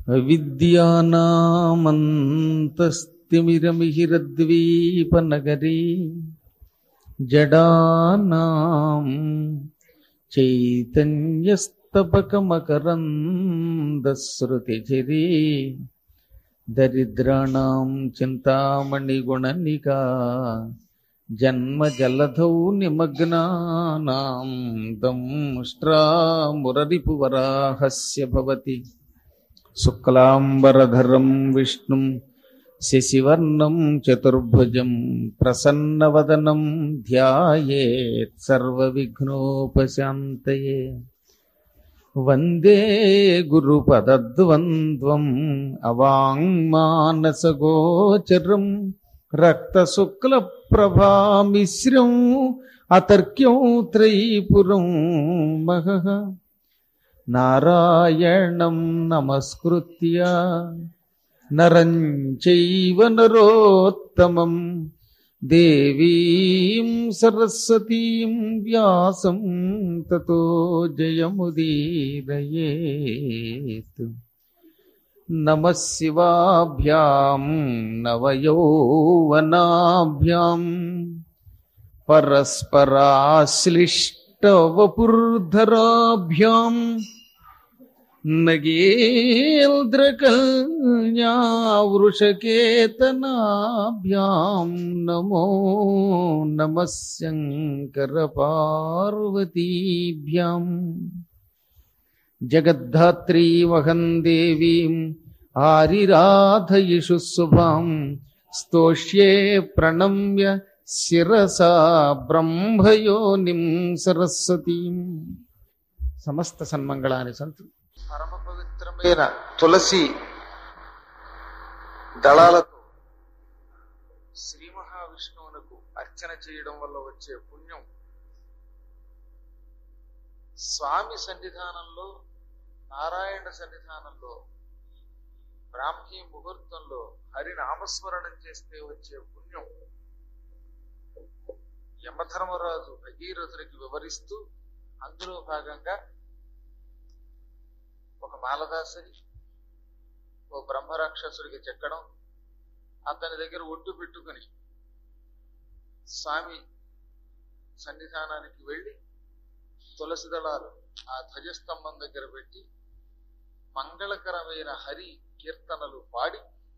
అవిద్యానామంతస్తిమిరమిహిరద్వీపనగరీ జడానాం చైతన్యస్తపకమకరందశ్రుతిచిరీ దరిద్రాణం చింతామణిగుణనికా జన్మజలధౌ నిమగ్నానాం దంష్ట్రామురరిపువరాహస్య భవతి శుక్లాంబరధరం విష్ణుం శశివర్ణం చతుర్భుజం ప్రసన్నవదనం ధ్యాయేత్ సర్వవిఘ్నోపశాంతయే వందే గురుపదద్వంద్వం అవాంగ్మానసగోచరం రక్తశుక్లప్రభామిశ్రం అతర్క్యం త్రైపురం మహః నారాయణం నమస్కృత్య నరం చైవ నరోత్తమం దేవీం సరస్వతీం వ్యాసం తతో జయముదీరయేత్ నమ శివాభ్యాం నవయౌవనాభ్యాం పరస్పరాశ్లిష్టవపుర్ధరాభ్యాం నగేంద్రకల్యావృషకేతనాభ్యాం నమో నమ శంకరపార్వతీభ్యాం జగద్ధాత్రీమహం దేవీం ఆరిరాధయిషు శుభాం స్తోష్యే ప్రణమ్య శిరసా బ్రహ్మయోనిం సరస్వతీం సమస్త సన్మంగళాని సంతు పరమ పవిత్రమైన తులసి దళాలతో శ్రీ మహావిష్ణువునకు అర్చన చేయడం వల్ల వచ్చే పుణ్యం స్వామి సన్నిధానంలో నారాయణ సన్నిధానంలో బ్రాహ్మీ ముహూర్తంలో హరి నామస్మరణం చేస్తే వచ్చే పుణ్యం యమధర్మరాజు భగీరథునికి వివరిస్తూ అందులో భాగంగా ఒక మాలదాసుని ఓ బ్రహ్మరాక్షసుడికి చెక్కడం అతని దగ్గర ఒట్టు పెట్టుకుని స్వామి సన్నిధానానికి వెళ్ళి తులసి దళాలు ఆ ధ్వజస్తంభం దగ్గర పెట్టి మంగళకరమైన హరి కీర్తనలు పాడి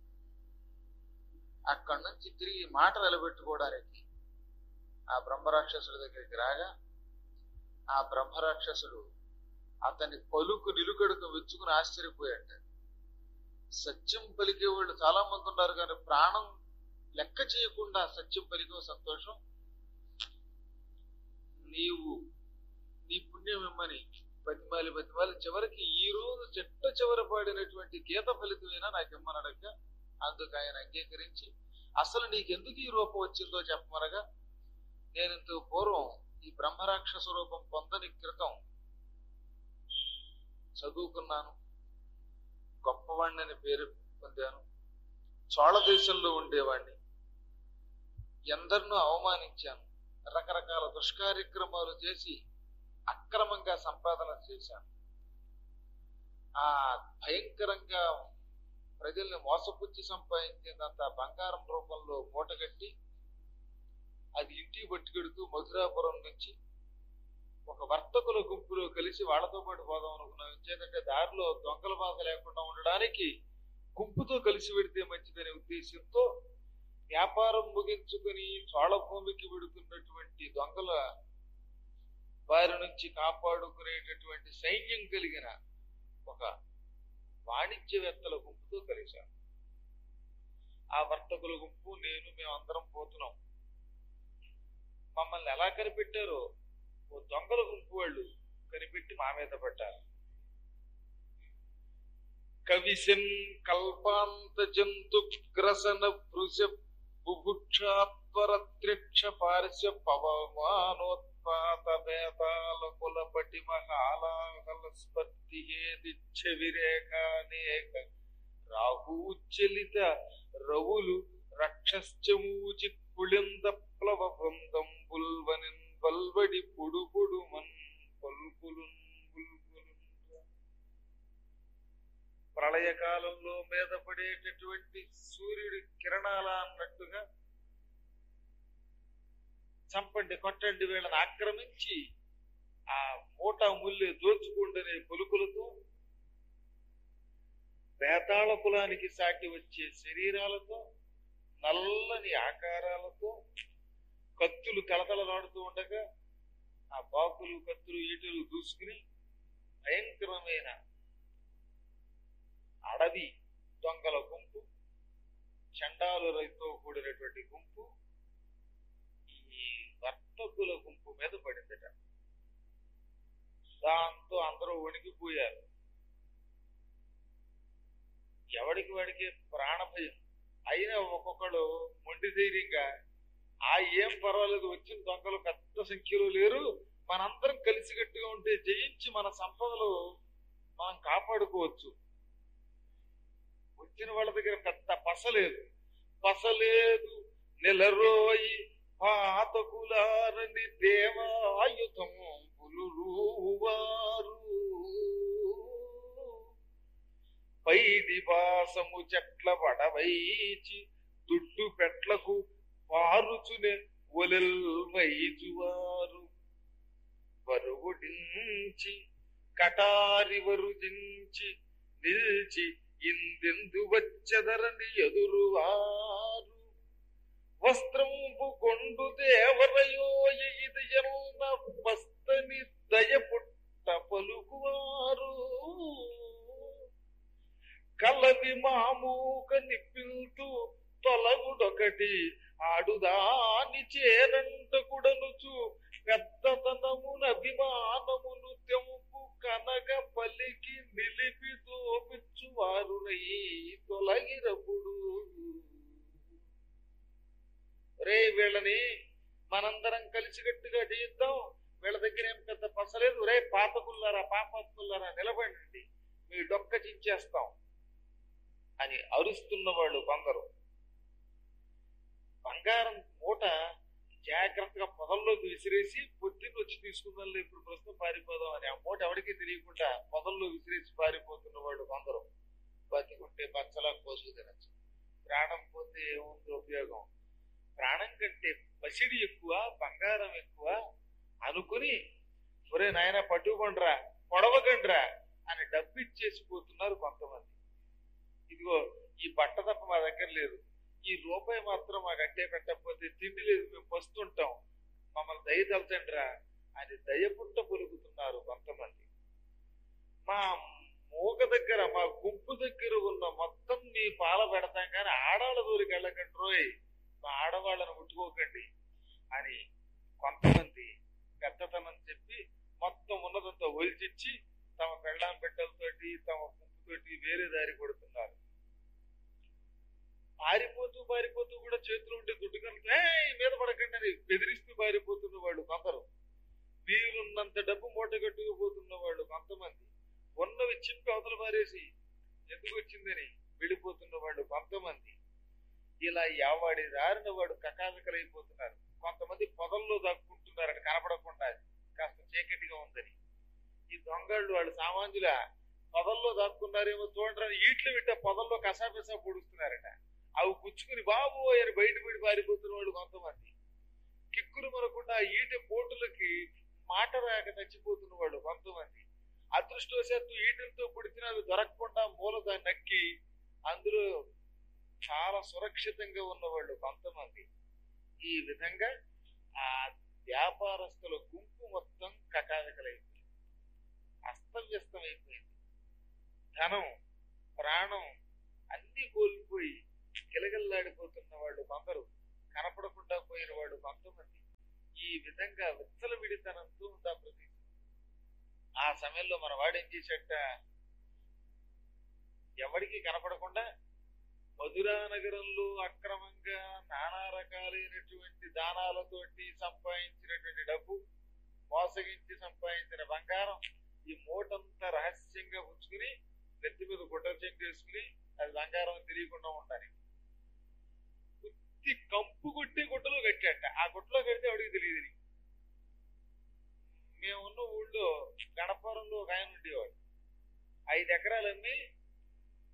అక్కడి నుంచి తిరిగి మాట నిలబెట్టుకోవడానికి ఆ బ్రహ్మరాక్షసుడి దగ్గరికి రాగా ఆ బ్రహ్మరాక్షసుడు అతని పలుకు నిలుకడుకు మెచ్చుకుని ఆశ్చర్యపోయాట సత్యం పలికే వాళ్ళు చాలా మంది ఉన్నారు కానీ ప్రాణం లెక్క చేయకుండా సత్యం పలికే సంతోషం నీవు నీ పుణ్యం ఇమ్మని బతిమాలి బతిమాలి చివరికి ఈ రోజు చెట్ట చివర పాడినటువంటి గీత ఫలితమైనా నాకు ఇమ్మనడక అందుకు ఆయన అంగీకరించి అసలు నీకెందుకు ఈ రూపం వచ్చిందో చెప్పమనగా నేను ఇంత పూర్వం ఈ బ్రహ్మరాక్షస రూపం పొందని క్రితం చదువుకున్నాను గొప్పవాణ్ణి అని పేరు పొందాను చోళ దేశంలో ఉండేవాణ్ణి ఎందరినో అవమానించాను రకరకాల దుష్కార్యక్రమాలు చేసి అక్రమంగా సంపాదన చేశాను ఆ భయంకరంగా ప్రజల్ని మోసపుచ్చి సంపాదించినంత బంగారం రూపంలో మూటగట్టి అది ఇంటికి పట్టుకెడుతూ మధురాపురం నుంచి ఒక వర్తకుల గుంపులో కలిసి వాళ్ళతో పాటు పోదాం అనుకున్నాం ఎందుకంటే దారిలో దొంగల బాధ లేకుండా ఉండడానికి గుంపుతో కలిసి పెడితే మంచిదనే ఉద్దేశంతో వ్యాపారం ముగించుకుని చోళభూమికి విడుతున్నటువంటి దొంగల వారి నుంచి కాపాడుకునేటటువంటి సైన్యం కలిగిన ఒక వాణిజ్యవేత్తల గుంపుతో కలిశాం ఆ వర్తకుల గుంపు నేను మేమందరం పోతున్నాం మమ్మల్ని ఎలా కనిపెట్టారో ఓ దొంగల గుంపు వాళ్ళు కనిపెట్టి మా మీద పడ్డారు కవిశన్ కల్పాంత జంతు గ్రసన భృశ బుభుక్షాత్వర త్రిక్ష పార్శ్వ పవమానోత్పాత వేతాల కుల పటి మహాలాహల స్పర్తి ఏదిచ్చ విరేఖానేక రాహూచలిత రవులు రక్షశ్చమూచి పుళింద ప్లవ బృందం బుల్వనిన్ వల్వడి పొడు పొడు మన్ పల్కులు ప్రళయకాలంలో మీద పడేటటువంటి సూర్యుడి కిరణాల అన్నట్టుగా చంపండి కొట్టండి వీళ్ళని ఆక్రమించి ఆ మూట ముల్లి దోచుకుండనే పొలుకులతో బేతాళ కులానికి సాటి వచ్చే శరీరాలతో నల్లని ఆకారాలతో కత్తులు కలకలలాడుతూ ఉండగా ఆ బాకులు కత్తులు ఈటలు దూసుకుని భయంకరమైన అడవి దొంగల గుంపు చండాలులతో కూడినటువంటి గుంపు ఈ వర్తకుల గుంపు మీద పడిందట దాంతో అందరూ వణికిపోయారు ఎవడికి వాడికి ప్రాణ భయం అయినా ఒక్కొక్కడు మొండి ధైర్యంగా ఆ ఏం పర్వాలేదు వచ్చిన దొంగలు పెద్ద సంఖ్యలో లేరు మనందరం కలిసికట్టుగా ఉంటే జయించి మన సంపదలు మనం కాపాడుకోవచ్చు వచ్చిన వాళ్ళ దగ్గర పెద్ద పస లేదు పస లేదు నెలరోయి పాతకులారని దేవాయుధం పులురువారు పైది వాసము చెట్ల వడవైచి దుడ్డు పెట్లకు పారుచునే ఒలెల్వైజువారు వరువుడించి కటారి వరుజించి నిల్చి ఇందెందు వచ్చదరని ఎదురువారు వస్త్రంబు కొండు దేవరయోయ ఇది ఎన్న వస్తని దయపుట్ట పలుకువారు కలవి మామూక నిప్పిల్తూ తొలగుడొకటి ఆడుదాని చేరంట కుడనుచు పెద్దతనమున అభిమానమును తెంపు కనక పలికి నిలిపి తోపిచ్చు వారునై తొలగిరపుడు రే వీళ్ళని మనందరం కలిసికట్టుగా చేయిద్దాం వీళ్ళ దగ్గర ఏం పెద్ద పసలేదు రే పాపకుల్లారా పాపాత్ములారా నిలబడండి మీ డొక్క చించేస్తాం అని అరుస్తున్న వాళ్ళు కొందరు బంగారం మూట జాగ్రత్తగా పొదల్లోకి విసిరేసి పొద్దున్న వచ్చి తీసుకుందాం ఇప్పుడు ప్రస్తుతం పారిపోదాం అని ఆ మూట ఎవరికి తెలియకుండా పొదల్లో విసిరేసి పారిపోతున్న వాళ్ళు కొందరు బతికుంటే పచ్చలా కోసుకు తినచ్చు ప్రాణం పోతే ఏముంది ఉపయోగం ప్రాణం కంటే పసిడి ఎక్కువ బంగారం ఎక్కువ అనుకుని ఒరే నాయన పట్టుకొండ్రా పొడవకండ్రా అని డబ్బు ఇచ్చేసి పోతున్నారు కొంతమంది ఇదిగో ఈ బట్ట తప్ప మా దగ్గర లేదు ఈ రూపాయి మాత్రం మాకు అట్టే పెట్టకపోతే తిండి లేదు మేము పస్తుంటాం మమ్మల్ని దయ తలచండిరా అని దయపుట్ట పొలుకుతున్నారు కొంతమంది మా మూక దగ్గర మా గుంపు దగ్గర ఉన్న మొత్తం మీ పాల పెడతాం కానీ ఆడాళ్ళ దూరికి వెళ్ళకండి రోయ్ మా ఆడవాళ్ళని ముట్టుకోకండి అని కొంతమంది పెద్దతనం చెప్పి మొత్తం ఉన్నదంతా ఒలిచిచ్చి తమ పెళ్ళాం పెట్టలతోటి తమ గుంపుతోటి వేరే దారి కొడుతున్నారు పారిపోతూ పారిపోతూ కూడా చేతులు ఉంటే దుడ్డు కనుక మీద పడకండి అని బెదిరిస్తూ పారిపోతున్న వాళ్ళు కొందరు వీలున్నంత డబ్బు మూట కట్టుకుపోతున్న వాళ్ళు కొంతమంది ఉన్నవి చింపి అవతల పారేసి ఎందుకు వచ్చిందని వెళ్ళిపోతున్న వాళ్ళు కొంతమంది ఇలా యావాడి దారిన వాడు కకావికలైపోతున్నారు కొంతమంది పొదల్లో దాక్కుంటున్నారని కనపడకుండా కాస్త చీకటిగా ఉందని ఈ దొంగళ్ళు వాళ్ళు సామాన్యుల పొదల్లో దాక్కున్నారేమో చూడడానికి ఈట్లు విట్ట పొదల్లో కసాపిసా పొడుస్తున్నారట అవి పుచ్చుకుని బాబు అని బయట పడి పారిపోతున్న వాళ్ళు కొంతమంది కిక్కులు మనకుండా ఈట పోటులకి మాట రాక చచ్చిపోతున్న వాళ్ళు కొంతమంది అదృష్టవశాత్తు ఈటలతో పుడిచిన అవి దొరకకుండా మూల దాన్ని నక్కి అందులో చాలా సురక్షితంగా ఉన్నవాళ్ళు కొంతమంది ఈ విధంగా ఆ వ్యాపారస్తుల గుంపు మొత్తం కకావికలైపోయింది అస్తవ్యస్తమైపోయింది ధనం ప్రాణం అన్ని కోల్పోయి గిలగిల్లాడిపోతున్న వాళ్ళు కొందరు కనపడకుండా పోయిన వాళ్ళు కొంతమంది ఈ విధంగా విత్తల విడితనంతో ఉందా ప్రతి ఆ సమయంలో మన వాడు ఏం చేసేట ఎవరికి కనపడకుండా మధురా నగరంలో అక్రమంగా నానా రకాలైనటువంటి దానాలతోటి సంపాదించినటువంటి డబ్బు మోసగించి సంపాదించిన బంగారం ఈ మూటంతా రహస్యంగా ఉంచుకుని నెత్తి మీద గుడ్డ చెంకేసుకుని అది బంగారం తెలియకుండా ఉండాలి ఉత్తి కంపు కొట్టి గుట్టలో కట్టాట ఆ గుట్టలో కడితే వాడికి తెలియదు మేమున్న ఊళ్ళో గణపురంలో ఒక ఆయన ఉండేవాడు ఐదు ఎకరాలు అమ్మి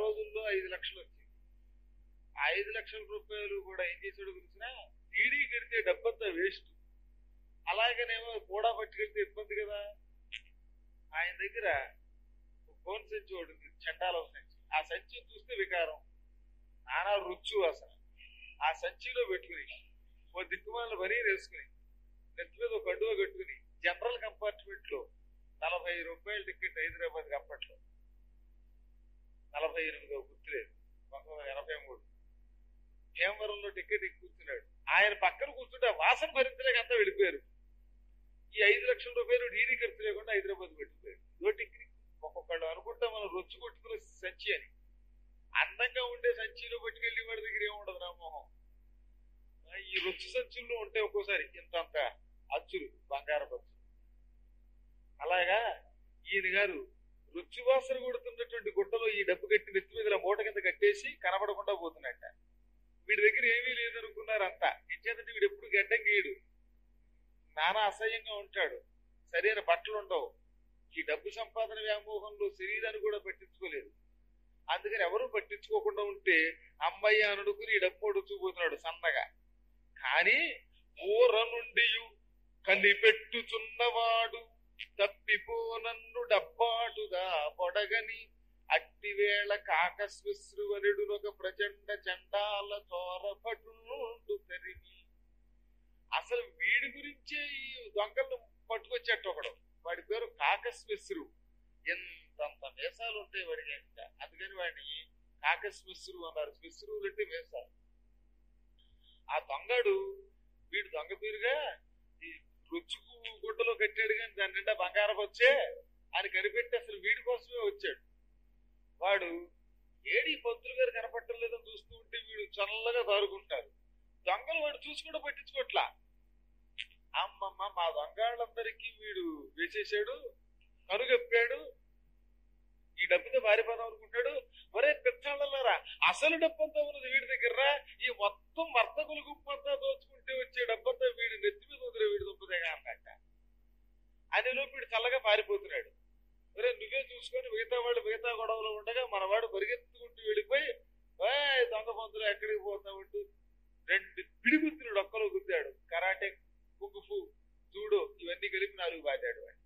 రోజుల్లో ఐదు లక్షలు వచ్చింది ఆ ఐదు లక్షల రూపాయలు కూడా ఏం చేసాడు గురించిన టీడీ కడితే డబ్బంతా వేస్ట్ అలాగనేమో కూడా పట్టుకెళ్తే ఇబ్బంది కదా ఆయన దగ్గర ఒక ఫోన్ సంచి ఒకటి ఉంది చండాలం సంచి ఆ సంచిని చూస్తే వికారం నానా రుచు అసలు ఆ సంచిలో పెట్టుకుని ఓ దిక్కుమాల బనీ వేసుకుని నెత్తి మీద ఒక కండువ కట్టుకుని జనరల్ కంపార్ట్మెంట్ లో నలభై రూపాయల టికెట్ హైదరాబాద్ అప్పట్లో నలభై ఎనిమిదో గుర్తులేదు పంతొమ్మిది వందల ఎనభై మూడు భీమవరంలో టికెట్ ఎక్కి కూర్చున్నాడు ఆయన పక్కన కూర్చుంటే ఆ వాసన భరించలేక అంతా వెళ్ళిపోయారు ఈ ఐదు లక్షల రూపాయలు డీడీ ఖర్చు లేకుండా హైదరాబాద్ పెట్టిపోయారు నోటికి ఒక్కొక్కళ్ళు అనుకుంటా మనం రొచ్చు కొట్టుకునే సంచి అని అందంగా ఉండే సంచిలో పట్టుకెళ్ళి వాడి దగ్గర ఏముండదు రామ్మోహం ఆ, ఈ రొచ్చు సంచుల్లో ఉంటే ఒక్కోసారి ఇంతంత అచ్చులు బంగారపు అచ్చులు అలాగా ఈయన గారు రుచి వాసన కొడుతున్నటువంటి గుట్టలో ఈ డబ్బు కట్టి నెత్తి మీద ఇలా మూట కింద కట్టేసి కనబడకుండా పోతున్నట్ట వీడి దగ్గర ఏమీ లేదనుకున్నారు అంతా ఇచ్చేదంటే వీడు ఎప్పుడు గడ్డం గీయడు నానా అసహ్యంగా ఉంటాడు సరైన బట్టలు ఉండవు ఈ డబ్బు సంపాదన వ్యామోహంలో శరీరాన్ని కూడా పట్టించుకోలేదు అందుకని ఎవరు పట్టించుకోకుండా ఉంటే అమ్మాయి అనుకుని ఈ డబ్బు ఒడుచుకుపోతున్నాడు సన్నగా కానీ ఊర నుండి కనిపెట్టుచున్నవాడు తప్పిపోనన్ను డబ్బాటుగా పొడగని అట్టివేళ కాకస్విశ్రువరుడు ఒక ప్రచండ చండాల చోరపటుండు తరిమి అసలు వీడి గురించే ఈ దొంగలను పట్టుకొచ్చేట ఒకడు వాడి పేరు కాకస్మిశ్రు ఎంతంత వేషాలు ఉంటాయి వాడికి ఇంకా అందుకని వాడిని కాకస్మిశ్రు అన్నారు స్మిశ్రువులు అంటే వేషాలు ఆ దొంగడు వీడు దొంగ పేరుగా ఈ రుచుకు గుడ్డలో కట్టాడు కానీ దాని నిండా బంగారం వచ్చే అని కనిపెట్టి అసలు వీడి కోసమే వచ్చాడు వాడు ఏడి పంతులు గారు కనపడటం లేదని చూస్తూ ఉంటే వీడు చల్లగా దారుకుంటారు దొంగలు వాడు చూసి కూడా పట్టించుకోట్లా అమ్మమ్మ మా దొంగళ్ళందరికీ వీడు వేసేసాడు కనుగప్పాడు ఈ డబ్బుతో పారిపోదాం అనుకుంటాడు ఒరే పిచ్చాళ్ళలారా అసలు డబ్బంతా ఉన్నది వీడి దగ్గర ఈ మొత్తం వర్తకుల గుంపంతా దోచుకుంటే వచ్చే డబ్బంతా వీడి నెత్తి మీద వదిలే వీడి దుంపదేగా అన్నట్ట అని లోపు వీడు చల్లగా పారిపోతున్నాడు ఒరే నువ్వే చూసుకొని మిగతా వాళ్ళు మిగతా గొడవలో ఉండగా మనవాడు పరిగెత్తుకుంటూ వెళ్ళిపోయి "ఏయ్, దొంగ పంతులు ఎక్కడికి పోతామంటూ రెండు పిడిగుద్దులు డొక్కలో గుద్దాడు కరాటే కుంగుఫు జూడో ఇవన్నీ కలిపి నాలుగు బాదాడు వాడు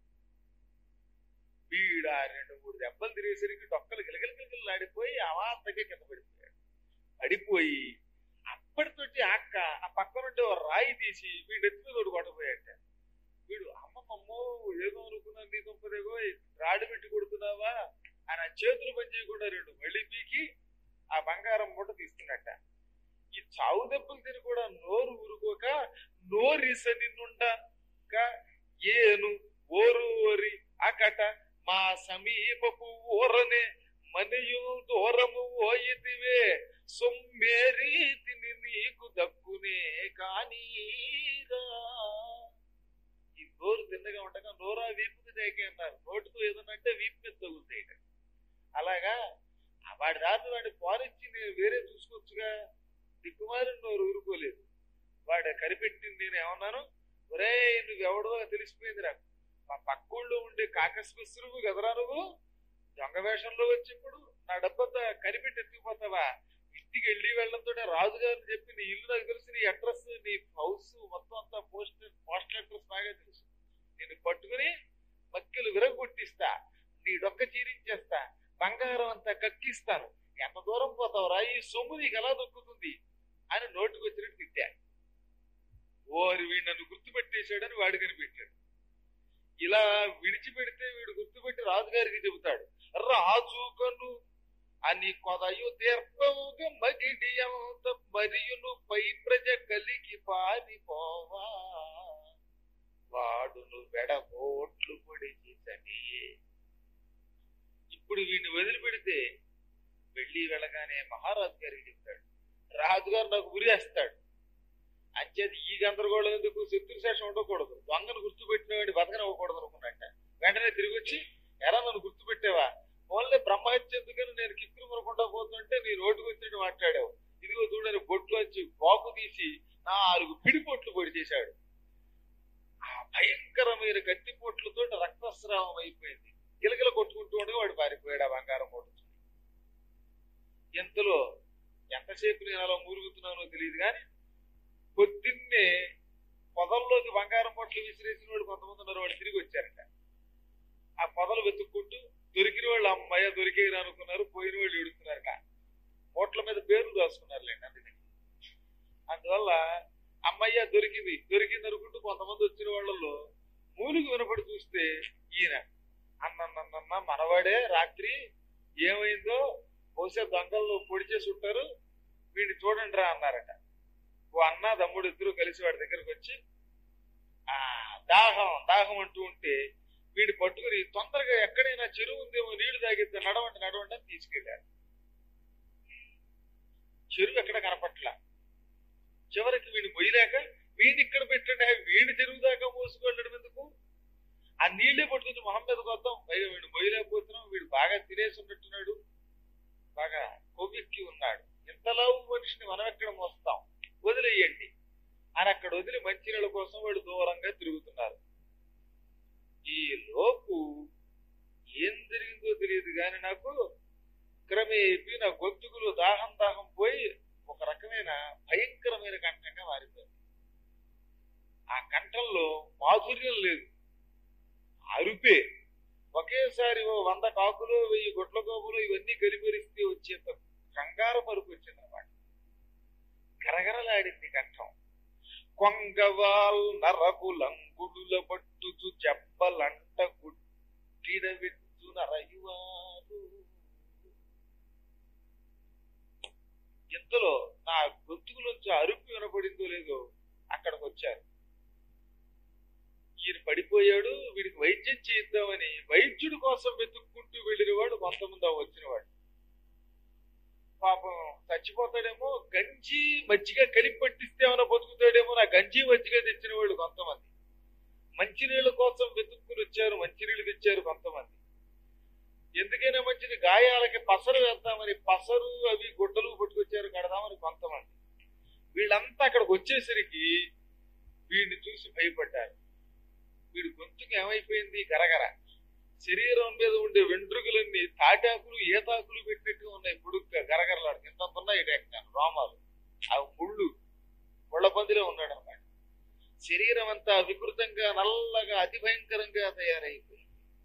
వీడు ఆ రెండు మూడు దెబ్బలు తిరిగేసరికి డొక్కలు గిలగిలగిలగిలు ఆడిపోయి అవాంతకే కింద పడిపోయాడు పడిపోయి అప్పటితోటి అక్క ఆ పక్కన ఉంటే ఓ రాయి తీసి వీడు ఎత్తి మీద ఒకటి కొట్టపోయాట వీడు అమ్మమ్మమ్మో ఏదో అనుకున్నాను నీ దుంపదేగో రాడి పెట్టి కొడుతున్నావా అని ఆ చేతులు పని చేయకుండా రెండు మళ్ళీ పీకి ఆ బంగారం మూట తీసుకున్నట్ట ఈ చావు దెబ్బలు తిని కూడా నోరు ఊరుకోక నోరిస నిన్నుండక ఏను ఓరు ఓరి అకట మా సమీపపు ఊరనే మనయు దూరము ఓయితివే సొమ్మేరీతిని నీకు దక్కునే కానీరా ఈ నోరు తిన్నగా ఉండగా నోరా వీపుకి తేకే అన్నారు నోటితో ఏదన్నా అంటే వీపు మీద తగులుతాయి అలాగా ఆ వాడి దారిని వాడి పాలిచ్చి నేను వేరే చూసుకోవచ్చుగా దిక్కుమారి నోరు ఊరుకోలేదు వాడు కనిపెట్టింది నేను ఏమన్నాను ఒరే నువ్వెవడో తెలిసిపోయింది నాకు మా పక్కూళ్ళో ఉండే కాకస్మిశ్రువు కదరా నువ్వు దొంగ వేషంలో వచ్చినప్పుడు నా డబ్బంతా కనిపెట్టి ఎత్తుకుపోతావా ఇంటికి వెళ్ళి వెళ్ళడంతో రాజుగారిని చెప్పి నీ ఇల్లు నాకు తెలుసు నీ అడ్రస్ నీ హౌస్ మొత్తం అంతా పోస్ట్ పోస్టల్ అడ్రస్ బాగా తెలుసు నేను పట్టుకుని మక్కెలు విరగొట్టిస్తా నీ డొక్క చీరించేస్తా బంగారం అంతా కక్కిస్తాను ఎంత దూరం పోతావురా ఈ సొమ్ము నీకు ఎలా దొక్కుతుంది అని నోటికి వచ్చినట్టు తిట్టా ఓరి వీడు నన్ను గుర్తుపెట్టేశాడని వాడు కనిపెట్టాడు ఇలా విడిచిపెడితే వీడు గుర్తుపెట్టి రాజుగారికి చెబుతాడు రాజు కను అని కొదయు దీర్ఘముగా మగిడియంత మరియును పై ప్రజ కలిగి పారిపోవా వాడును వెడబోట్లు పొడిచి చనియే ఇప్పుడు వీడిని వదిలిపెడితే వెళ్ళి వెళ్ళగానే మహారాజు గారికి చెప్తాడు రాజుగారు నాకు గురిచేస్తాడు అంచేది ఈ గందరగోళం ఎందుకు శత్రు శేషం ఉండకూడదు దొంగను గుర్తుపెట్టిన వాడి బతకనివ్వకూడదు అనుకున్నట్ట వెంటనే తిరిగి వచ్చి ఎలా నన్ను గుర్తుపెట్టావా ఓన్లీ బ్రహ్మహత్య ఎందుకని నేను కిక్కురు మురకుండా పోతుంటే నీ రోడ్డుకు వచ్చినట్టు మాట్లాడావు ఇదిగో చూడని బొట్లోంచి బాకు తీసి నాలుగు పిడిపోట్లు పొడి చేశాడు ఆ భయంకరమైన కత్తిపోట్లతో రక్తస్రావం అయిపోయింది గిలగిల కొట్టుకుంటూ ఉండగా వాడు పారిపోయాడు ఆ బంగారం మూట ఎంతలో ఎంతసేపు నేను అలా మూలుగుతున్నానో తెలియదు కానీ పొద్దున్నే పొదల్లోకి బంగారం పొట్లు విసిరేసిన వాళ్ళు కొంతమంది ఉన్నారు వాళ్ళు తిరిగి వచ్చారట ఆ పొదలు వెతుక్కుంటూ దొరికిన వాళ్ళు అమ్మాయి దొరికేరు అనుకున్నారు పోయిన వాళ్ళు ఎడుతున్నారట ఓట్ల మీద పేర్లు రాసుకున్నారులేండి అందుకని అందువల్ల అమ్మయ్య దొరికింది దొరికింది అనుకుంటూ కొంతమంది వచ్చిన వాళ్ళలో మూలికి వినపడి చూస్తే ఈయన అన్నన్నన్న మనవాడే రాత్రి ఏమైందో బహుశా దొంగల్లో పొడి చేసి ఉంటారు వీడిని చూడండి రా అన్నారట ఓ అన్న తమ్ముడు ఇద్దరు కలిసి వాడి దగ్గరకు వచ్చి ఆ దాహం దాహం అంటూ ఉంటే వీడి పట్టుకుని తొందరగా ఎక్కడైనా చెరువు ఉందేమో నీళ్లు తాగితే నడవండి నడవండి అని తీసుకెళ్ళారు చెరువు ఎక్కడ కనపట్ల చివరికి వీడిని మొయ్యలేక వీడిని ఇక్కడ పెట్టండి వీడి చెరువు దాకా మోసుకెళ్ళడం ఎందుకు ఆ నీళ్లే పట్టుకొచ్చి మొహం మీద కొద్దాం పైగా వీడు మొయ్యలేకపోతున్నాం వీడు బాగా తినేసి ఉన్నట్టున్నాడు బాగా కొవ్వెక్కి ఉన్నాడు ఇంతలో మనిషిని మనం ఎక్కడ మోస్తాం వదిలేయండి అని అక్కడ వదిలి మంచినీళ్ళ కోసం వాడు దూరంగా తిరుగుతున్నారు ఈ లోపు ఏం జరిగిందో తెలియదు కానీ నాకు క్రమేపీ నా గొంతుకులు దాహం దాహం పోయి ఒక రకమైన భయంకరమైన కంఠంగా మారిపోయింది ఆ కంఠంలో మాధుర్యం లేదు అరుపే ఒకేసారి ఓ వంద కాకులు వెయ్యి గొడ్ల గోపులు ఇవన్నీ కలిపరిస్తే వచ్చేంత కంగారు పరుపు వచ్చిందన్నమాట గరగరలాడింది కంఠం కొంగవాల్ నరకులంగుడుల పట్టుచు చెప్పలంట గుట్టిన విత్తు నరయువారు ఇంతలో నా గొంతుకులోంచి అరుపు వినపడిందో లేదో అక్కడికి వచ్చారు ఈయన పడిపోయాడు వీడికి వైద్యం చేద్దామని వైద్యుడి కోసం వెతుక్కుంటూ వెళ్ళిన వాడు కొంతమంది వచ్చినవాడు పాపం చచ్చిపోతాడేమో గంజి మజ్జిగ కలిపి పట్టిస్తే ఏమైనా బతుకుతాడేమో నా గంజి మజ్జిగ తెచ్చిన వాళ్ళు కొంతమంది మంచినీళ్ళ కోసం వెతుక్కుని వచ్చారు మంచినీళ్ళు తెచ్చారు కొంతమంది ఎందుకైనా మంచిది గాయాలకి పసరు వేద్దామని పసరు అవి గుడ్డలు పట్టుకొచ్చారు కడదామని కొంతమంది వీళ్ళంతా అక్కడికి వచ్చేసరికి వీడిని చూసి భయపడ్డారు వీడి గొంతుకి ఏమైపోయింది గరగర శరీరం మీద ఉండే వెంట్రుకలన్నీ తాటాకులు ఏతాకులు పెట్టినట్టు ఉన్నాయి పొడుగ్గా గరగరలాడు ఇంత ఉన్నాయి ఇటెక్కాను రోమాలు అవి ముళ్ళు ముళ్ళ పందిలో ఉన్నాడు అనమాట శరీరం అంతా వికృతంగా నల్లగా అతి భయంకరంగా తయారైపోయింది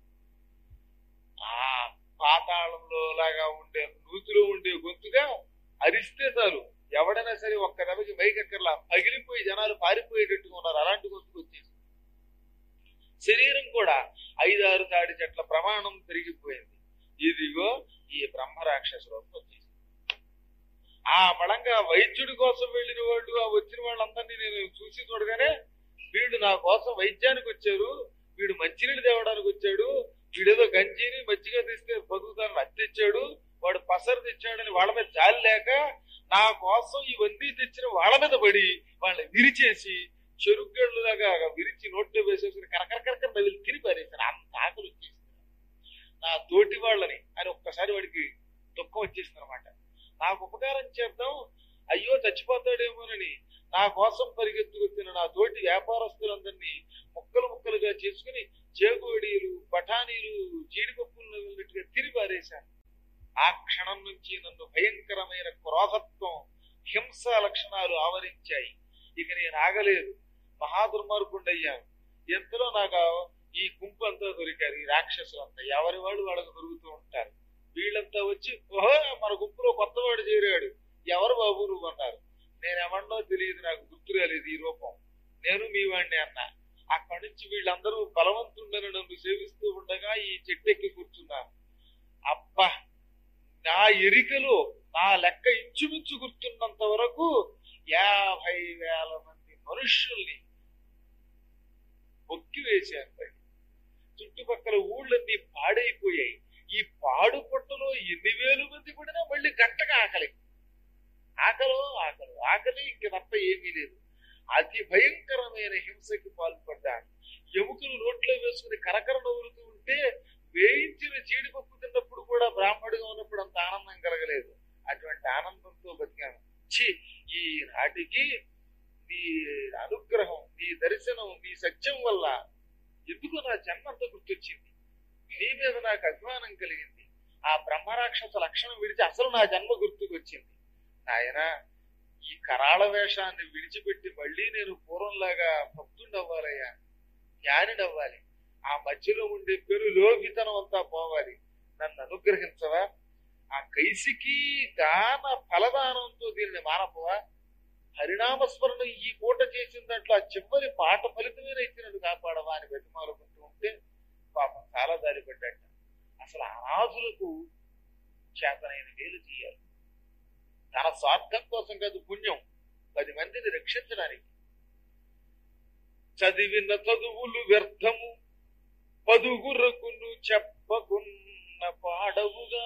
ఆ పాతాళంలో లాగా ఉండే నూతిలో ఉండే గొంతుగా అరిస్తే చాలు ఎవడైనా సరే ఒక్క దెబ్బకి మైకెక్కర్లా పగిలిపోయి జనాలు పారిపోయేటట్టుగా ఉన్నారు అలాంటి గొంతుకు వచ్చేసి శరీరం కూడా ఐదారు తాడి చెట్ల ప్రమాణం పెరిగిపోయింది ఇదిగో ఈ బ్రహ్మ రాక్షసులు వచ్చేసి ఆ బలంగా వైద్యుడి కోసం వెళ్ళిన వాళ్ళు ఆ వచ్చిన వాళ్ళందరినీ నేను చూసి చూడగానే వీళ్ళు నా కోసం వైద్యానికి వచ్చారు వీడు మంచినీళ్ళు తేవడానికి వచ్చాడు వీడేదో గంజిని మజ్జిగ తెస్తే బతుకుతానని అత్తిచ్చాడు వాడు పసరు తెచ్చాడని వాళ్ళ మీద జాలి లేక నా కోసం ఇవన్నీ తెచ్చిన వాళ్ళ మీద పడి వాళ్ళని విరిచేసి చెరుగ్గళ్ళు లాగా విరిచి నోట్లో వేసేసి కరకరకరకర నవిలి తిరిగి పారేశారు అంత ఆకలి వచ్చేసింది నా తోటి వాళ్ళని అని ఒక్కసారి వాడికి దుఃఖం వచ్చేసింది అనమాట నాకు ఉపకారం చేద్దాం అయ్యో చచ్చిపోతాడేమోనని నా కోసం పరిగెత్తుకొచ్చిన నా తోటి వ్యాపారస్తులందరినీ ముక్కలు ముక్కలుగా చేసుకుని చేగోడీలు బఠానీలు జీడిపప్పులు నవ్వినట్టుగా తిరిగి పారేశాను ఆ క్షణం నుంచి నన్ను భయంకరమైన క్రోధత్వం హింస లక్షణాలు ఆవరించాయి ఇక నేను ఆగలేదు మహాదుర్మార్గుండయ్యాను ఎంతలో నాకు ఈ గుంపు అంతా దొరికారు ఈ రాక్షసులు అంతా ఎవరి వాళ్ళు వాళ్ళకు దొరుకుతూ ఉంటారు వీళ్ళంతా వచ్చి ఓహో మన గుంపులో కొత్తవాడు చేరాడు ఎవరు బాబు నువ్వు అన్నారు నేను ఎవరినో తెలియదు నాకు గుర్తు రాలేదు ఈ రూపం నేను మీ వాడిని అన్నా అక్కడి నుంచి వీళ్ళందరూ బలవంతుండని నన్ను సేవిస్తూ ఉండగా ఈ చెట్టు ఎక్కి కూర్చున్నాను అబ్బా నా ఎరికలో నా లెక్క ఇంచుమించు గుర్తున్నంత వరకు యాభై వేల మంది మనుష్యుల్ని ఒక్కి వేశాను పైన. చుట్టుపక్కల ఊళ్ళన్నీ పాడైపోయాయి ఈ పాడు పొట్టలో ఎన్ని వేలు మంది పడినా మళ్ళీ గంటగా ఆకలి ఆకలో ఆకలి ఆకలి ఇంక తప్ప ఏమీ లేదు అతి భయంకరమైన హింసకి పాల్పడ్డాను ఎముకలు నోట్లో వేసుకుని కరకర నవ్వులుతూ ఉంటే వేయించిన జీడిపప్పు తిన్నప్పుడు కూడా బ్రాహ్మడిగా ఉన్నప్పుడు అంత ఆనందం కలగలేదు అటువంటి ఆనందంతో బతికాను ఛీ ఈ నాటికి నీ అనుగ్రహం నీ దర్శనం నీ సత్యం వల్ల ఎందుకు నా జన్మంతా గుర్తొచ్చింది నీ మీద నాకు అభిమానం కలిగింది ఆ బ్రహ్మరాక్షస లక్షణం విడిచి అసలు నా జన్మ గుర్తుకొచ్చింది ఆయన ఈ కరాళ వేషాన్ని విడిచిపెట్టి మళ్ళీ నేను పూర్వంలాగా భక్తుండవ్వాలయ్యా జ్ఞానిడవ్వాలి ఆ మధ్యలో ఉండే పెరు లోభితనం అంతా పోవాలి నన్ను అనుగ్రహించవా ఆ కైసికి దాన ఫలదానంతో దీనిని మానపవా హరినామస్మరణ ఈ పూట చేసిన దాంట్లో ఆ చివరి పాట ఫలితమైన ఇచ్చినట్టు కాపాడవా అని బతిమాలుకుంటూ ఉంటే పాపం చాలా దారి పడ్డట అసలు అనాథులకు చేతనైన మేలు చేయాలి తన స్వార్థం కోసం కాదు పుణ్యం పది మందిని రక్షించడానికి చదివిన చదువులు వ్యర్థము పదుగురకును చెప్పకున్న పాడవుగా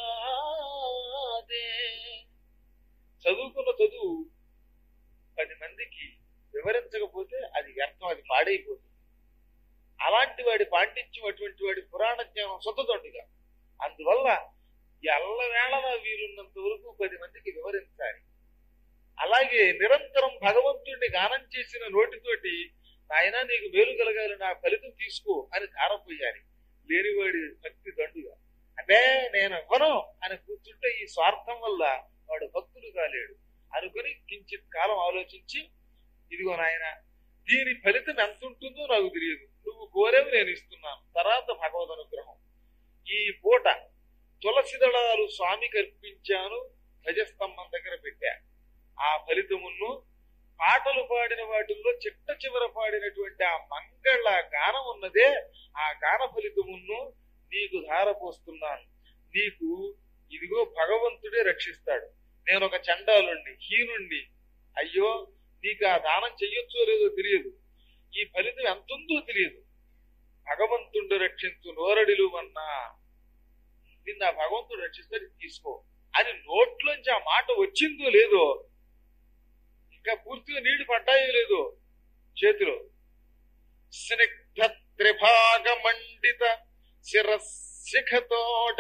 చదువుకున్న చదువు పది మందికి వివరించకపోతే అది వ్యర్థం అది పాడైపోతుంది అలాంటి వాడి పాండిత్యం అటువంటి వాడి పురాణ జ్ఞానం సొంతతోటిగా అందువల్ల ఎల్లవేళ వీలున్నంత వరకు పది మందికి వివరించాలి అలాగే నిరంతరం భగవంతుడిని గానం చేసిన నోటితోటి నాయన నీకు మేలు కలగాలి నా ఫలితం తీసుకో అని ధారపోయాలి లేనివాడి భక్తి దండుగా అంటే నేను ఇవ్వను అని కూర్చుంటే ఈ స్వార్థం వల్ల వాడు భక్తుడు కాలేడు అనుకుని కించిత్ కాలం ఆలోచించి ఇదిగో నాయన దీని ఫలితం ఎంత ఉంటుందో నాకు తెలియదు నువ్వు కోరేవి నేను ఇస్తున్నాను తర్వాత భగవద్ అనుగ్రహం ఈ పూట తులసి దళాలు స్వామికి అర్పించాను ధ్వజస్తంభం దగ్గర పెట్టా ఆ ఫలితమును పాటలు పాడిన వాటిల్లో చిట్ట చివర పాడినటువంటి ఆ మంగళ గానం ఉన్నదే ఆ గాన ఫలితమును నీకు ధారపోస్తున్నాను నీకు ఇదిగో భగవంతుడే రక్షిస్తాడు నేను ఒక చండాలుండి హీనుండి అయ్యో నీకు ఆ దానం చెయ్యొచ్చో లేదో తెలియదు ఈ ఫలితం ఎంతుందో తెలియదు భగవంతుడు రక్షించు నోరడిలు అన్నా నిన్న భగవంతుడు రక్షిస్తాడు తీసుకో అని నోట్లోంచి ఆ మాట వచ్చిందో లేదో ఇంకా పూర్తిగా నీళ్లు పడ్డాయో లేదో చేతిలో స్నిగ్ధ త్రిభాగ మండిత శిరశిఖతోడ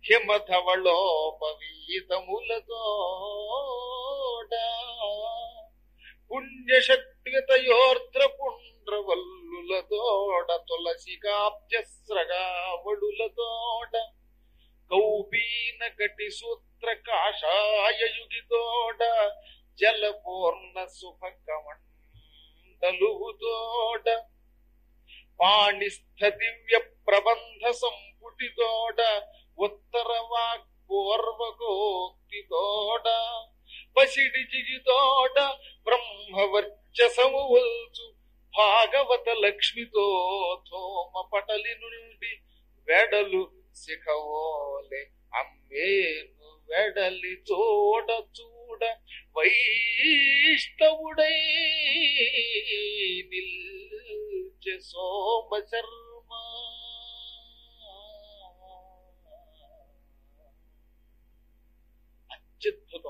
హిమధవళోపవీతములతోడ పుణ్యషట్వితయోర్ద్ర పుండ్రవల్లులతోడ తులసికాబ్జస్రగావళులతోడ కౌపీన కటి సూత్ర కాషాయయుగితోడ జలపూర్ణ సుభకమండలుతోడ పాణిస్థ దివ్య ప్రబంధ సంపుటితోడ ఉత్తర వాక్పూర్వకోక్తితోడ పసిడి జిగితోడ బ్రహ్మవర్చసము వల్చు భాగవత లక్ష్మితో థోమ పటలి నుండి వెడలు శిఖవోలే అమ్మేను వెడలి చూడ చూడ వైష్ణవుడై నిల్చె సోమ శర్మ అత్యద్భుతం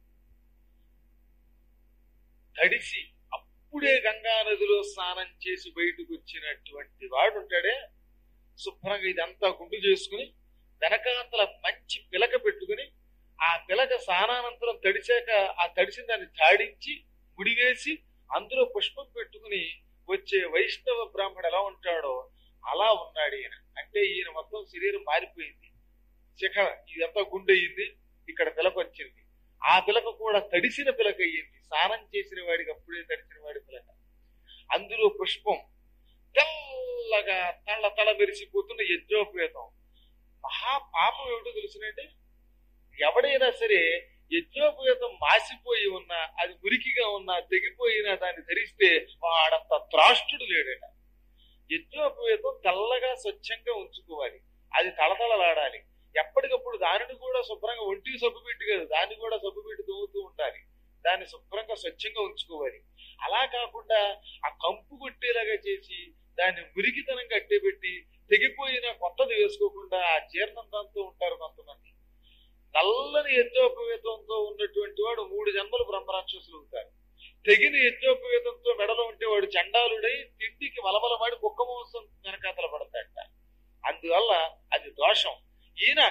తడిసి అప్పుడే గంగా నదిలో స్నానం చేసి బయటకు వచ్చినటువంటి వాడు ఉంటాడే శుభ్రంగా ఇదంతా గుండు చేసుకుని వెనకాంతల మంచి పిలక పెట్టుకుని ఆ పిలక స్నానానంతరం తడిచాక ఆ తడిసిన దాన్ని తాడించి ముడివేసి అందులో పుష్పం పెట్టుకుని వచ్చే వైష్ణవ బ్రాహ్మడు ఎలా ఉంటాడో అలా ఉన్నాడు ఈయన అంటే ఈయన మొత్తం శరీరం మారిపోయింది శిఖ ఇదంతా గుండె అయ్యింది ఇక్కడ పిలక వచ్చింది ఆ పిలక కూడా తడిసిన పిలక అయ్యింది స్నానం చేసిన వాడికి అప్పుడే తడిసిన వాడి పిలక అందులో పుష్పం తెల్లగా తళ్ళ తల మెరిసిపోతున్న యజ్ఞోపేతం మహా పాపం ఏమిటో తెలుసునండి ఎవడైనా సరే యజ్ఞోపేతం మాసిపోయి ఉన్నా అది మురికిగా ఉన్నా తెగిపోయినా దాన్ని ధరిస్తే వాడంత త్రాష్టుడు లేడట యజ్ఞోపేతం తెల్లగా స్వచ్ఛంగా ఉంచుకోవాలి అది తలతలలాడాలి ఎప్పటికప్పుడు దానిని కూడా శుభ్రంగా ఒంటికి సబ్బు పెట్టి కాదు దాన్ని కూడా సబ్బు పెట్టి తవ్వుతూ ఉండాలి దాన్ని శుభ్రంగా స్వచ్ఛంగా ఉంచుకోవాలి అలా కాకుండా ఆ కంపు కొట్టేలాగా చేసి దాన్ని మురికితనంగా అట్టేపెట్టి తెగిపోయిన కొత్తది వేసుకోకుండా ఆ జీర్ణం దాంతో ఉంటారు కొంతమంది నల్లని యజ్ఞోపవేతంతో ఉన్నటువంటి వాడు మూడు జన్మలు బ్రహ్మరాక్షసులు అవుతారు తెగిన యజ్ఞోపవేతంతో మెడలో ఉంటే వాడు చండాలుడై తిండికి మలమలమాడి కుక్క మాంసం వెనకాతల పడతాడట అందువల్ల అది దోషం ఈయన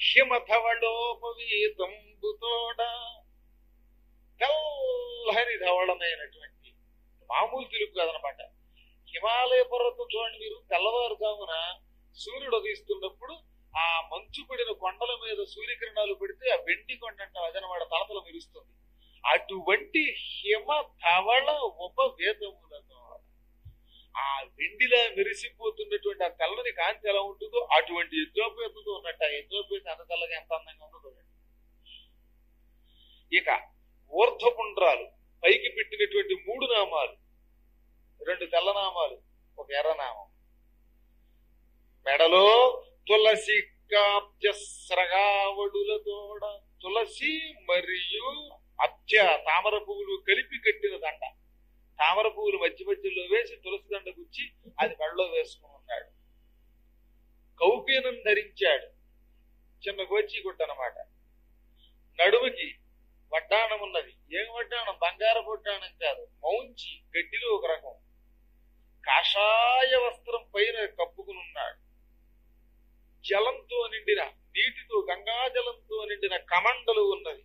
హిమధవళోపవీతంబుతోడ తెల్లని ధవళమైనటువంటి మామూలు తెలుగు కాదనమాట హిమాలయ పర్వతం చూడండి మీరు తెల్లవారుజామున సూర్యుడు ఉదయిస్తున్నప్పుడు ఆ మంచు పడిన కొండల మీద సూర్యకిరణాలు పెడితే ఆ వెండి కొండ అంటే అదనమాట తలతల మెరుస్తుంది అటువంటి హిమ ధవళ ఉపవేదములతో ఆ వెండిలా మెరిసిపోతున్నటువంటి ఆ తెల్లని కాంతి ఎలా ఉంటుందో అటువంటి యజ్ఞోపేతతో ఉన్నట్టు ఆ యజ్ఞోపేత అంత తెల్లగా ఎంత అందంగా ఉందో చూడండి ఇక ఊర్ధ్వపుండ్రాలు పైకి పెట్టినటువంటి మూడు నామాలు రెండు తెల్లనామాలు ఒక ఎర్రనామం మెడలో తులసి కాప్యస్రగావడులతోడ తులసి మరియు అత్య తామర పువ్వులు కలిపి కట్టిన దండ తామర పువ్వులు మధ్య మధ్యలో వేసి తులసి దండ గుచ్చి అది మెడలో వేసుకుని ఉన్నాడు కౌపీనం ధరించాడు చిన్న గోచి గుట్ట అన్నమాట నడుముకి వడ్డాణం ఉన్నది ఏం వడ్డాణం బంగారు వడ్డాణం కాదు మౌంచి గడ్డిలో ఒక రకం కాషాయ వస్త్రం పైన కప్పుకుని ఉన్నాడు జలంతో నిండిన నీటితో గంగా జలంతో నిండిన కమండలు ఉన్నది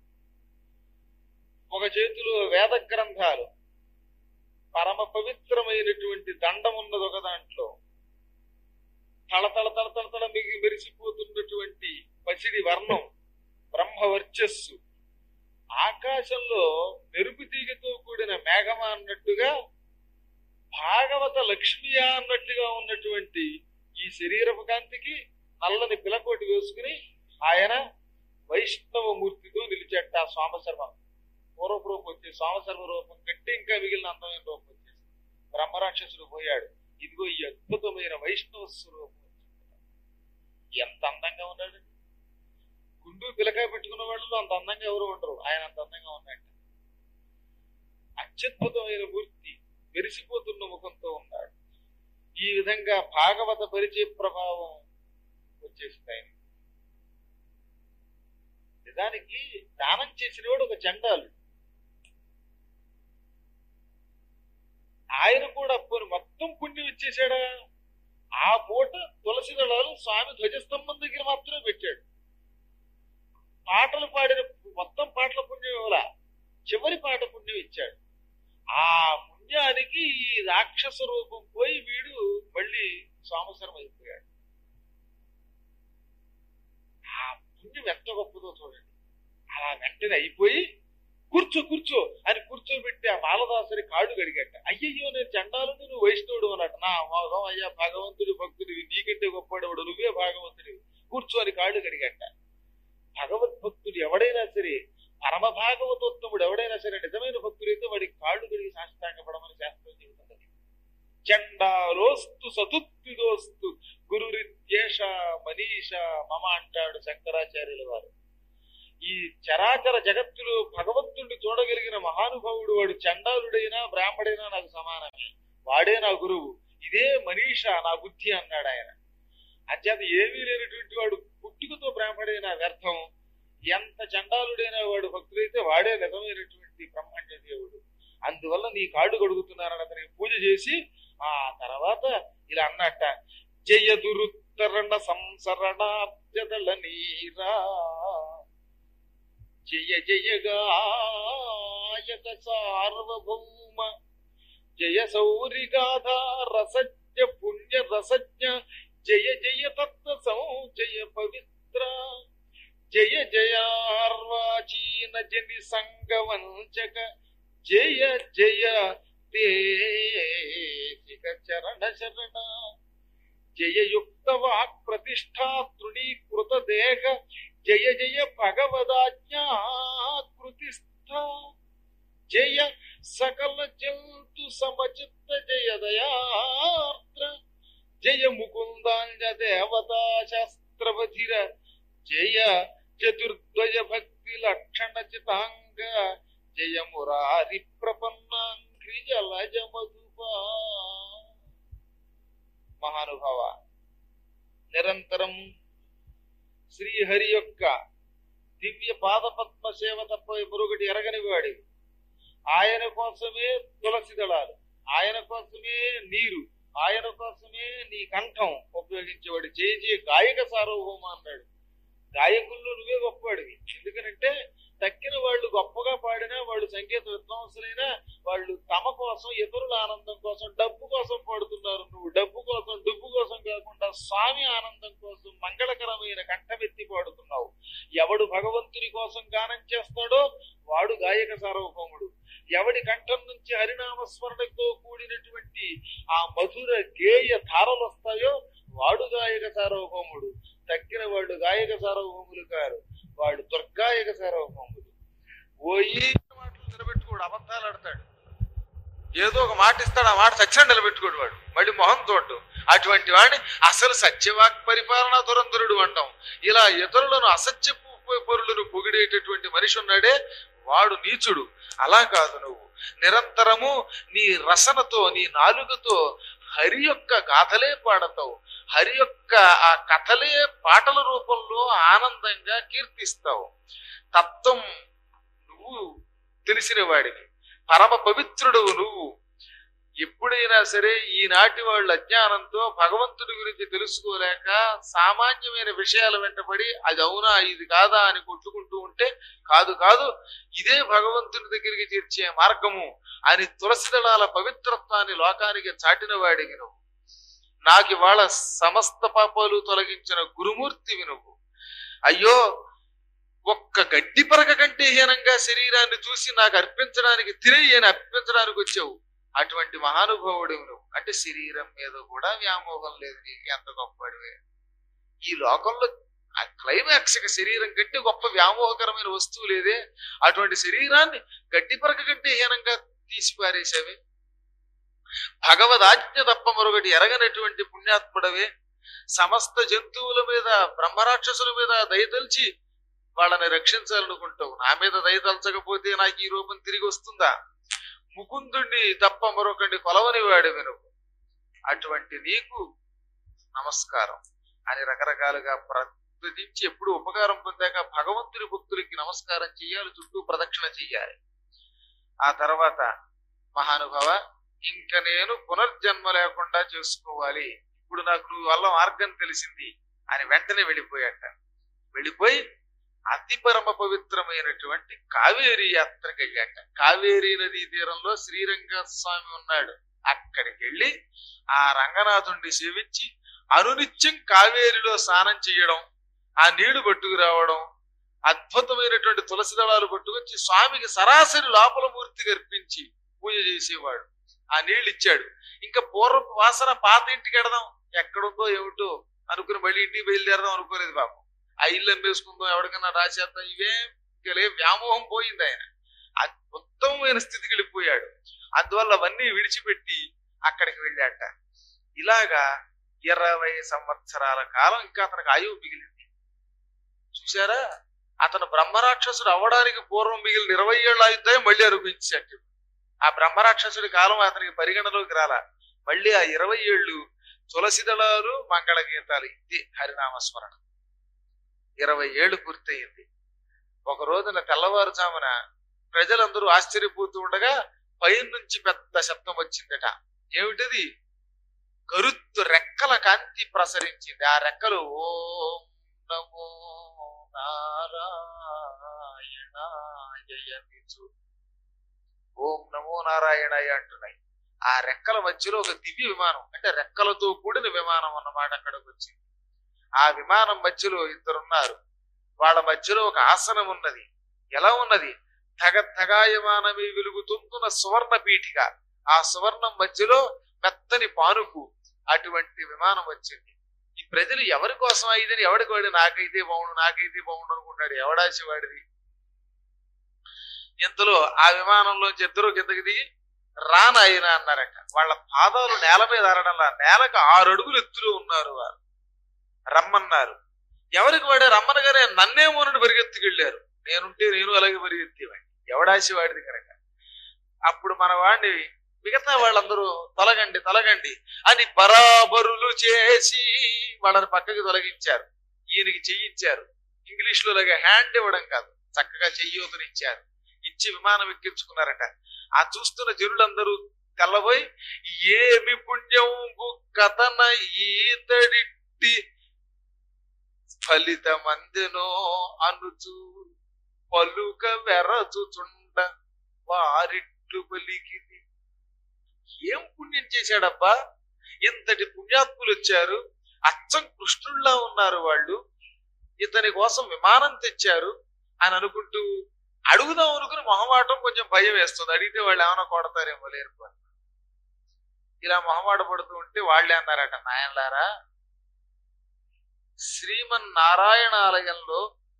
ఒక చేతిలో వేద గ్రంథాలు పరమ పవిత్రమైనటువంటి దండం ఉన్నది ఒక దాంట్లో తళతళ తళతళ తళ మిగి మెరిసిపోతున్నటువంటి పసిడి వర్ణం బ్రహ్మ వర్చస్సు ఆకాశంలో మెరుపు తీగతో కూడిన మేఘమా అన్నట్టుగా భాగవత లక్ష్మియా అన్నట్టుగా ఉన్నటువంటి ఈ శరీరపు కాంతికి నల్లని పిలకోటి వేసుకుని ఆయన వైష్ణవ మూర్తితో నిలిచేట ఆ సోమశర్మ పూర్వపు రూపం వచ్చి సోమశర్మ రూపం కంటే ఇంకా మిగిలిన అందమైన రూపం వచ్చేసి బ్రహ్మరాక్షసుడు పోయాడు ఇదిగో ఈ అద్భుతమైన వైష్ణవ స్వరూపం వచ్చింది. ఎంత అందంగా ఉన్నాడు గుండు పిలకాయ పెట్టుకున్న వాళ్ళు అంత అందంగా ఎవరు ఉండరు ఆయన అంత అందంగా ఉన్నట్టు అత్యద్భుతమైన మూర్తి మెరిసిపోతున్న ముఖంతో ఉన్నాడు ఈ విధంగా భాగవత పరిచయ ప్రభావం వచ్చేసింది ఆయన నిజానికి దానం చేసినవాడు ఒక చండాలు ఆయన కూడా పోని మొత్తం పుణ్యం ఇచ్చేసాడా ఆ పూట తులసి దళాలు స్వామి ధ్వజస్తంభం దగ్గర మాత్రమే పెట్టాడు పాటలు పాడిన మొత్తం పాటల పుణ్యం ఇవ్వలా చివరి పాట పుణ్యం ఇచ్చాడు ఆ పుణ్యానికి ఈ రాక్షస రూపం పోయి వీడు మళ్ళీ సోమసరం అయిపోయాడు ఆ పుణ్యం ఎంత గొప్పదో చూడండి అలా వెంటనే అయిపోయి కూర్చో కూర్చో అని కూర్చోబెట్టి ఆ మాలదాసుని కాడు గడిగట్ట అయ్యయ్యో నేను చండాలని నువ్వు వైష్ణవుడు అన్నట్టు నా మోహం అయ్యా భగవంతుడి భక్తుడివి నీకంటే గొప్పవాడు నువ్వే భాగవంతుడివి కూర్చో అని కాళ్ళు గడిగట్ట భగవద్భక్తుడు ఎవడైనా సరే పరమ భాగవతోత్తముడు ఎవడైనా సరే నిజమైన భక్తుడైతే వాడికి కాళ్ళు కడిగి సాష్టాంగపడమని శాస్త్రం చెబుతున్నది చండాలోస్తు సతుత్తిదోస్తు గురురిత్యేష మనీష మమ అంటాడు శంకరాచార్యుల వారు ఈ చరాచర జగత్తులో భగవంతుడిని చూడగలిగిన మహానుభావుడు వాడు చండాలుడైనా బ్రాహ్మడైనా నాకు సమానమే వాడే నా గురువు ఇదే మనీష నా బుద్ధి అన్నాడు ఆయన అంచేత ఏమీ లేనటువంటి వాడు పుట్టుకతో బ్రాహ్మడైన వ్యర్థం ఎంత చండాలుడైన వాడు భక్తుడైతే వాడే నిజమైనటువంటి బ్రహ్మాండ దేవుడు అందువల్ల నీ కాళ్ళు కడుగుతున్నారని అతనికి పూజ చేసి ఆ తర్వాత ఇలా అన్నట్ట జయ దురుత్తరణ సంసరణాబ్జదళ నీరా జయ జయ గాయక సార్వభౌమ జయ సౌరిగాధ రసజ్ఞ పుణ్య రసజ్ఞ జయ జయ తత్వ సంజయ పవిత్ర జయ జయార్వాచీన జని సంగవంచక జయ జయ దేశిక చరణ శరణ జయ యుక్త వాక్ ప్రతిష్టా తృణీకృత దేహ జయ జయ భగవదాజ్ఞా కృతిస్థ జయ సకల జంతు సమచిత్త జయ దయార్ద్ర జయ ముకుందాంజ దేవతా శాస్త్రవధిర జయ చతుర్ద్వయ భక్తి లక్షణ చితాంగ జయ మురారి ప్రపన్నాంగ్రి జలజ మధుపా మహానుభావ నిరంతరం శ్రీహరి యొక్క దివ్య పాదపద్మ సేవ తప్ప మరొకటి ఎరగని వాడి ఆయన కోసమే తులసి దళాలు ఆయన కోసమే నీరు ఆయన కోసమే నీ కంఠం ఉపయోగించేవాడు జయ జయ గాయక సార్వభౌమ అన్నాడు గాయకుల్లో నువ్వే గొప్పవాడివి ఎందుకనంటే తక్కిన వాళ్ళు గొప్పగా పాడినా వాళ్ళు సంగీత విద్వాంసులైనా వాళ్ళు తమ కోసం ఇతరుల ఆనందం కోసం డబ్బు కోసం పాడుతున్నారు నువ్వు డబ్బు కోసం డబ్బు కోసం కాకుండా స్వామి ఆనందం కోసం మంగళకర కోసం గానం చేస్తాడో వాడు గాయక సార్వభౌముడు ఎవడి కంఠం నుంచి హరినామస్మరణతో కూడినటువంటి ఆ మధుర గేయ ధారలు వస్తాయో వాడు గాయక సార్వభౌముడు తక్కిన వాళ్ళు గాయక సార్వభౌములు కారు వాడు దుర్గాయక సార్వభౌముడు ఓయి మాటలు నిలబెట్టుకోడు అబద్ధాలు ఆడతాడు ఏదో ఒక మాట ఇస్తాడు ఆ మాట సత్యం నిలబెట్టుకోడు వాడు మళ్ళీ మొహం తోడు అటువంటి వాడిని అసలు సత్యవాక్ పరిపాలన దురంధరుడు అంటాం ఇలా ఇతరులను అసత్య పరులను పొగిడేటటువంటి మనిషి ఉన్నాడే వాడు నీచుడు అలా కాదు నువ్వు నిరంతరము నీ రసనతో నీ నాలుగుతో హరి యొక్క గాథలే పాడతావు హరి యొక్క ఆ కథలే పాటల రూపంలో ఆనందంగా కీర్తిస్తావు తత్వం నువ్వు తెలిసిన వాడివి పరమ పవిత్రుడు నువ్వు ఎప్పుడైనా సరే ఈనాటి వాళ్ళ అజ్ఞానంతో భగవంతుడి గురించి తెలుసుకోలేక సామాన్యమైన విషయాల వెంటబడి అది అవునా ఇది కాదా అని కొట్టుకుంటూ ఉంటే కాదు కాదు ఇదే భగవంతుని దగ్గరికి చేర్చే మార్గము అని తులసి దళాల పవిత్రత్వాన్ని లోకానికి చాటిన వాడివి నువ్వు నాకు ఇవాళ సమస్త పాపాలు తొలగించిన గురుమూర్తివి నువ్వు అయ్యో ఒక్క గడ్డి పరక కంటే హీనంగా శరీరాన్ని చూసి నాకు అర్పించడానికి తిరిగి అని అర్పించడానికి వచ్చావు అటువంటి మహానుభావుడు నువ్వు అంటే శరీరం మీద కూడా వ్యామోహం లేదు నీకు ఎంత గొప్పడివే ఈ లోకంలో ఆ క్లైమాక్స్ శరీరం కంటే గొప్ప వ్యామోహకరమైన వస్తువు లేదే అటువంటి శరీరాన్ని గడ్డి పరక కంటే హీనంగా తీసి పారేశావే భగవదాజ్ఞ తప్ప మరొకటి ఎరగనటువంటి పుణ్యాత్ముడవే సమస్త జంతువుల మీద బ్రహ్మరాక్షసుల మీద దయతల్చి వాళ్ళని రక్షించాలనుకుంటావు నా మీద దయతలచకపోతే నాకు ఈ రూపం తిరిగి వస్తుందా ముకుందుణ్ణి తప్ప మరొకటి కొలవని వాడు నువ్వు అటువంటి నీకు నమస్కారం అని రకరకాలుగా ప్రతిదించి ఎప్పుడు ఉపకారం పొందాక భగవంతుని భక్తులకి నమస్కారం చెయ్యాలి చుట్టూ ప్రదక్షిణ చెయ్యాలి ఆ తర్వాత మహానుభావ ఇంక నేను పునర్జన్మ లేకుండా చేసుకోవాలి ఇప్పుడు నాకు నువ్వు వల్ల మార్గం తెలిసింది అని వెంటనే వెళ్ళిపోయాట వెళ్ళిపోయి అతి పరమ పవిత్రమైనటువంటి కావేరి యాత్రకు వెళ్ళాట కావేరీ నదీ తీరంలో శ్రీరంగ స్వామి ఉన్నాడు అక్కడికి వెళ్ళి ఆ రంగనాథుణ్ణి సేవించి అనునిత్యం కావేరిలో స్నానం చేయడం ఆ నీళ్లు పట్టుకురావడం అద్భుతమైనటువంటి తులసి దళాలు పట్టుకొచ్చి స్వామికి సరాసరి లోపల మూర్తికి అర్పించి పూజ చేసేవాడు ఆ నీళ్లు ఇచ్చాడు ఇంకా పూర్వపు వాసన పాత ఇంటికి ఎడదాం ఎక్కడుందో ఏమిటో అనుకుని మళ్ళీ ఇంటికి బయలుదేరదాం అనుకోలేదు బాబు ఆ ఇల్లు అమ్మేసుకుందాం ఎవరికైనా రాసేద్దాం ఇవే లే వ్యామోహం పోయింది ఆయన అది ఉత్తమమైన స్థితికి వెళ్ళిపోయాడు అందువల్ల అవన్నీ విడిచిపెట్టి అక్కడికి వెళ్ళాట ఇలాగా ఇరవై సంవత్సరాల కాలం ఇంకా అతనికి ఆయువు మిగిలింది చూసారా అతను బ్రహ్మరాక్షసుడు అవ్వడానికి పూర్వం మిగిలిన ఇరవై ఏళ్ళ ఆయుద్ధాయి మళ్ళీ అనుభవించాడు ఆ బ్రహ్మరాక్షసుడి కాలం అతనికి పరిగణలోకి రాలా మళ్ళీ ఆ ఇరవై ఏళ్ళు తులసి దళాలు మంగళ గీతాలు ఇది హరినామస్మరణ ఇరవై ఏళ్ళు పూర్తయింది ఒక రోజున తెల్లవారుజామున ప్రజలందరూ ఆశ్చర్యపోతూ ఉండగా పైన నుంచి పెద్ద శబ్దం వచ్చిందట ఏమిటది కరుత్తు రెక్కల కాంతి ప్రసరించింది ఆ రెక్కలు ఓం నమో నారాయణాయమిచు ఓం నమో నారాయణాయ అంటున్నాయి ఆ రెక్కల మధ్యలో ఒక దివ్య విమానం అంటే రెక్కలతో కూడిన విమానం అన్నమాట అక్కడికి వచ్చింది ఆ విమానం మధ్యలో ఇద్దరున్నారు వాళ్ళ మధ్యలో ఒక ఆసనం ఉన్నది ఎలా ఉన్నది తగ తగాయమానమే వెలుగుతుంటున్న సువర్ణ పీఠిక ఆ సువర్ణం మధ్యలో మెత్తని పానుపు అటువంటి విమానం వచ్చింది ఈ ప్రజలు ఎవరి కోసం అయిందని ఎవడికి వాడు నాకైతే బాగుండు నాకైతే బాగుండు అనుకుంటాడు ఎవడాసి వాడిది ఇంతలో ఆ విమానంలోంచి ఇద్దరు కిందకి దిగి రానాయన అన్నారట వాళ్ళ పాదాలు నేల మీద ఆరడంలా నేలకు ఆరు అడుగులు ఎత్తులో ఉన్నారు వారు రమ్మన్నారు ఎవరికి వాడే రమ్మనగానే నన్నేమోనని పరిగెత్తుకెళ్ళారు నేనుంటే నేను అలాగే పరిగెత్తేవాడిని ఎవడాసి వాడిది కనుక అప్పుడు మన వాడిని మిగతా వాళ్ళందరూ తొలగండి తొలగండి అని బరాబరులు చేసి వాళ్ళని పక్కకి తొలగించారు ఈయనకి చెయ్యించారు ఇంగ్లీష్ లో లాగా హ్యాండ్ ఇవ్వడం కాదు చక్కగా చెయ్యోతనిచ్చారు ఇచ్చి విమానం ఎక్కించుకున్నారట ఆ చూస్తున్న జనులందరూ తెల్లబోయి ఏమి పుణ్యం కథన ఈతడిట్టి ఫలితమందెనో అనుచు పలుక వెరచుచుండ వారిట్లు పలికిది ఏం పుణ్యం చేశాడబ్బా ఇంతటి పుణ్యాత్ములు వచ్చారు అచ్చం కృష్ణుల్లా ఉన్నారు వాళ్ళు ఇతని కోసం విమానం తెచ్చారు అని అనుకుంటూ అడుగుదాం అనుకుని మొహమాటం కొంచెం భయం వేస్తుంది అడిగితే వాళ్ళు ఏమైనా కొడతారేమో లేరు అని. ఇలా మొహమాట పడుతూ ఉంటే వాళ్ళే అన్నారట నాయనలారా శ్రీమన్నారాయణ ఆలయంలో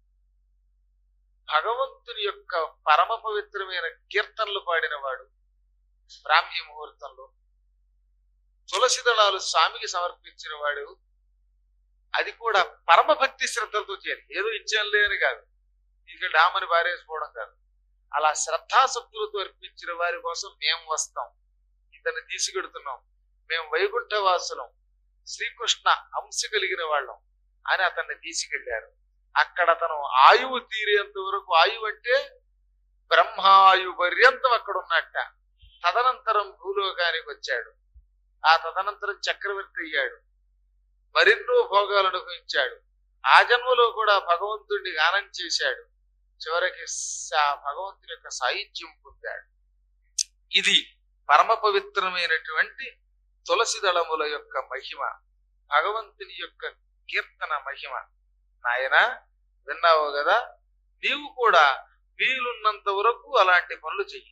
భగవంతుని యొక్క పరమ పవిత్రమైన కీర్తనలు పాడినవాడు బ్రాహ్మీ ముహూర్తంలో తులసి దళాలు స్వామికి సమర్పించిన వాడు అది కూడా పరమ భక్తి శ్రద్ధలతో చేయాలి ఏదో ఇచ్చాను లేని కాదు ఇక డామని బారేసుకోవడం కాదు అలా శ్రద్ధాసక్తులతో అర్పించిన వారి కోసం మేము వస్తాం ఇతన్ని తీసుకెడుతున్నాం మేము వైకుంఠ వాసులం శ్రీకృష్ణ అంశ కలిగిన వాళ్ళం అని అతన్ని తీసుకెళ్లారు అక్కడ అతను ఆయువు తీరేంత వరకు ఆయువు అంటే బ్రహ్మాయు పర్యంతం అక్కడ ఉన్నట్ట తదనంతరం భూలోకానికి వచ్చాడు ఆ తదనంతరం చక్రవర్తి అయ్యాడు మరెన్నో భోగాలు అనుభవించాడు ఆ జన్మలో కూడా భగవంతుడిని గానం చేశాడు చివరికి సా- భగవంతుని యొక్క సాహిత్యం పొందాడు ఇది పరమ పవిత్రమైనటువంటి తులసి దళముల యొక్క మహిమ భగవంతుని యొక్క కీర్తన మహిమ నాయన విన్నావు కదా నీవు కూడా వీలున్నంత వరకు అలాంటి పనులు చెయ్యి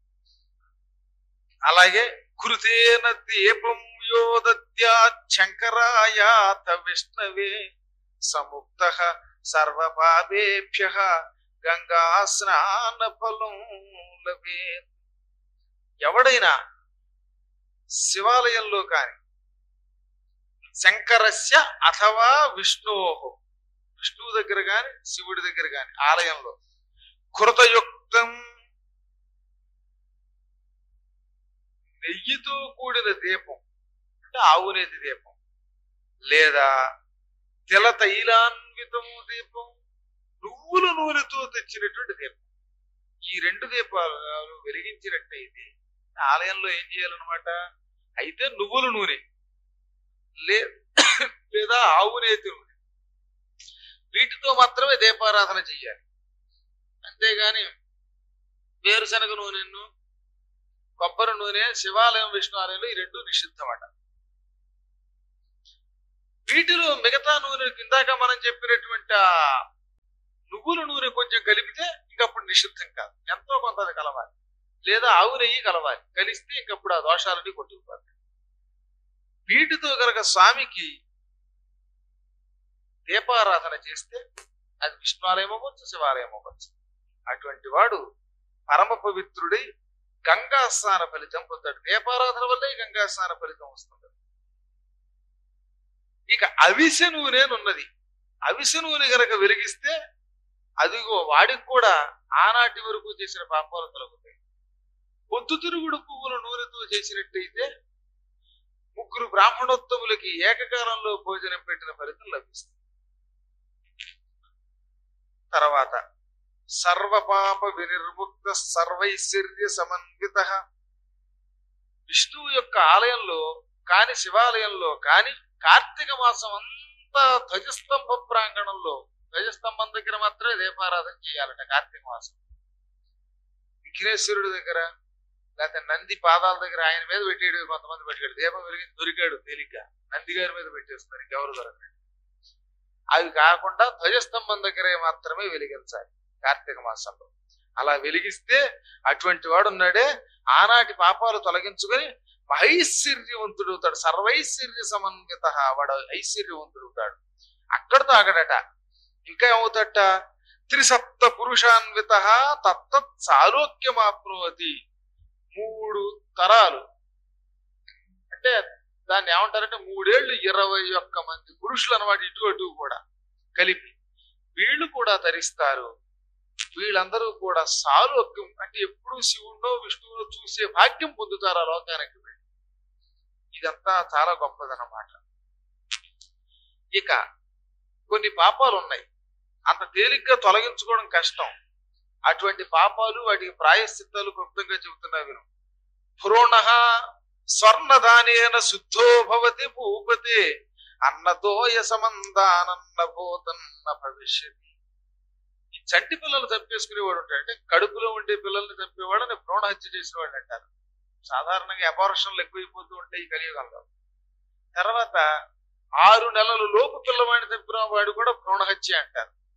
అలాగే కృతేన దీపం యోదత్యాశంకరాయాత విష్ణవే సముక్త సర్వపాపేభ్య గంగా స్నాన ఫలం లభే ఎవడైనా శివాలయంలో కాని శంకరస్య అథవా విష్ణోహో విష్ణువు దగ్గర గాని శివుడి దగ్గర గాని ఆలయంలో కృతయుక్తం నెయ్యితో కూడిన దీపం అంటే ఆవునేతి దీపం లేదా తెల తైలాన్వితము దీపం నువ్వుల నూనెతో తెచ్చినటువంటి దీపం ఈ రెండు దీపాలు వెలిగించినట్టయితే ఆలయంలో ఏం చేయాలన్నమాట అయితే నువ్వుల నూనె లే లేదా ఆవునేతి నూనె వీటితో మాత్రమే దీపారాధన చెయ్యాలి అంతేగాని వేరుశనగ నూనెను కొబ్బరి నూనె శివాలయం విష్ణు ఆలయంలో ఈ రెండు నిషిద్ధమట వీటిలో మిగతా నూనె కిందాక మనం చెప్పినటువంటి ఆ నువ్వుల నూనె కొంచెం కలిపితే ఇంకప్పుడు నిషిద్ధం కాదు ఎంతో కొంత అది కలవాలి లేదా ఆవు నెయ్యి కలవాలి కలిస్తే ఇంకప్పుడు ఆ దోషాలని కొట్టుకుపోతాయి వీటితో గనక స్వామికి దీపారాధన చేస్తే అది విష్ణువాలయం అవ్వచ్చు శివాలయం అవ్వచ్చు అటువంటి వాడు పరమ పవిత్రుడై గంగా స్నాన ఫలితం పొందాడు దీపారాధన వల్లే గంగా స్నాన ఫలితం వస్తుంది ఇక అవిసె నూనె అని ఉన్నది అవిసె నూనె గనక వెలిగిస్తే అదిగో వాడికి కూడా ఆనాటి వరకు చేసిన పాపాలు తొలగుతాయి పొద్దుతిరుగుడు పువ్వుల నూనెతో చేసినట్టయితే ముగ్గురు బ్రాహ్మణోత్తములకి ఏకకాలంలో భోజనం పెట్టిన ఫలితం లభిస్తుంది తర్వాత సర్వపాప వినిర్ముక్త సర్వైశ్వర్య సమన్విత విష్ణువు యొక్క ఆలయంలో కాని శివాలయంలో కాని కార్తీక మాసం అంతా ధ్వజస్తంభ ప్రాంగణంలో ధ్వజస్తంభం దగ్గర మాత్రమే దీపారాధన చేయాలట కార్తీక మాసం విఘ్నేశ్వరుడి దగ్గర లేకపోతే నంది పాదాల దగ్గర ఆయన మీద పెట్టేడు కొంతమంది పెట్టాడు దీపం వెలిగించి దొరికాడు తేలిగ్గా నంది గారి మీద పెట్టేస్తున్నారు ఇంకెవరు దొరకలేదు అవి కాకుండా ధ్వజస్తంభం దగ్గరే మాత్రమే వెలిగించాలి కార్తీక మాసంలో అలా వెలిగిస్తే అటువంటి వాడు ఉన్నాడే ఆనాటి పాపాలు తొలగించుకొని మహైశ్వర్యవంతుడు అవుతాడు సర్వైశ్వర్య సమన్విత వాడు ఐశ్వర్యవంతుడు అవుతాడు అక్కడతో ఆగడట ఇంకా ఏమవుతాట త్రిసప్త పురుషాన్విత తత్తత్ సాలోక్యమాప్నోతి మూడు తరాలు అంటే దాన్ని ఏమంటారంటే మూడేళ్లు ఇరవై ఒక్క మంది పురుషులు అన్నమాట ఇటు అటు కూడా కలిపి వీళ్ళు కూడా తరిస్తారు వీళ్ళందరూ కూడా సాలోక్యం అంటే ఎప్పుడు శివుణ్ణో విష్ణువునో చూసే భాగ్యం పొందుతారు ఆ లోకానికి వెళ్ళి ఇదంతా చాలా గొప్పదన్నమాట ఇక కొన్ని పాపాలు ఉన్నాయి అంత తేలిగ్గా తొలగించుకోవడం కష్టం అటువంటి పాపాలు వాటికి ప్రాయశ్చిత్తాలు క్లుప్తంగా చెబుతున్నా విను భ్రూణ స్వర్ణదానేన శుద్ధో భవతి భూపతే అన్నతోయ సమందానన్న భూతన్న భవిష్యతి ఈ చంటి పిల్లలు చంపేసుకునేవాడు ఉంటాడు అంటే కడుపులో ఉండే పిల్లల్ని చంపేవాడని భ్రూణ హత్య చేసిన వాడు అంటారు సాధారణంగా అపార్షన్లు ఎక్కువైపోతూ ఉంటాయి ఈ కలియుగంలో తర్వాత ఆరు నెలల లోపు పిల్లవాడిని చంపిన వాడు కూడా భ్రూణ హత్య అంటారు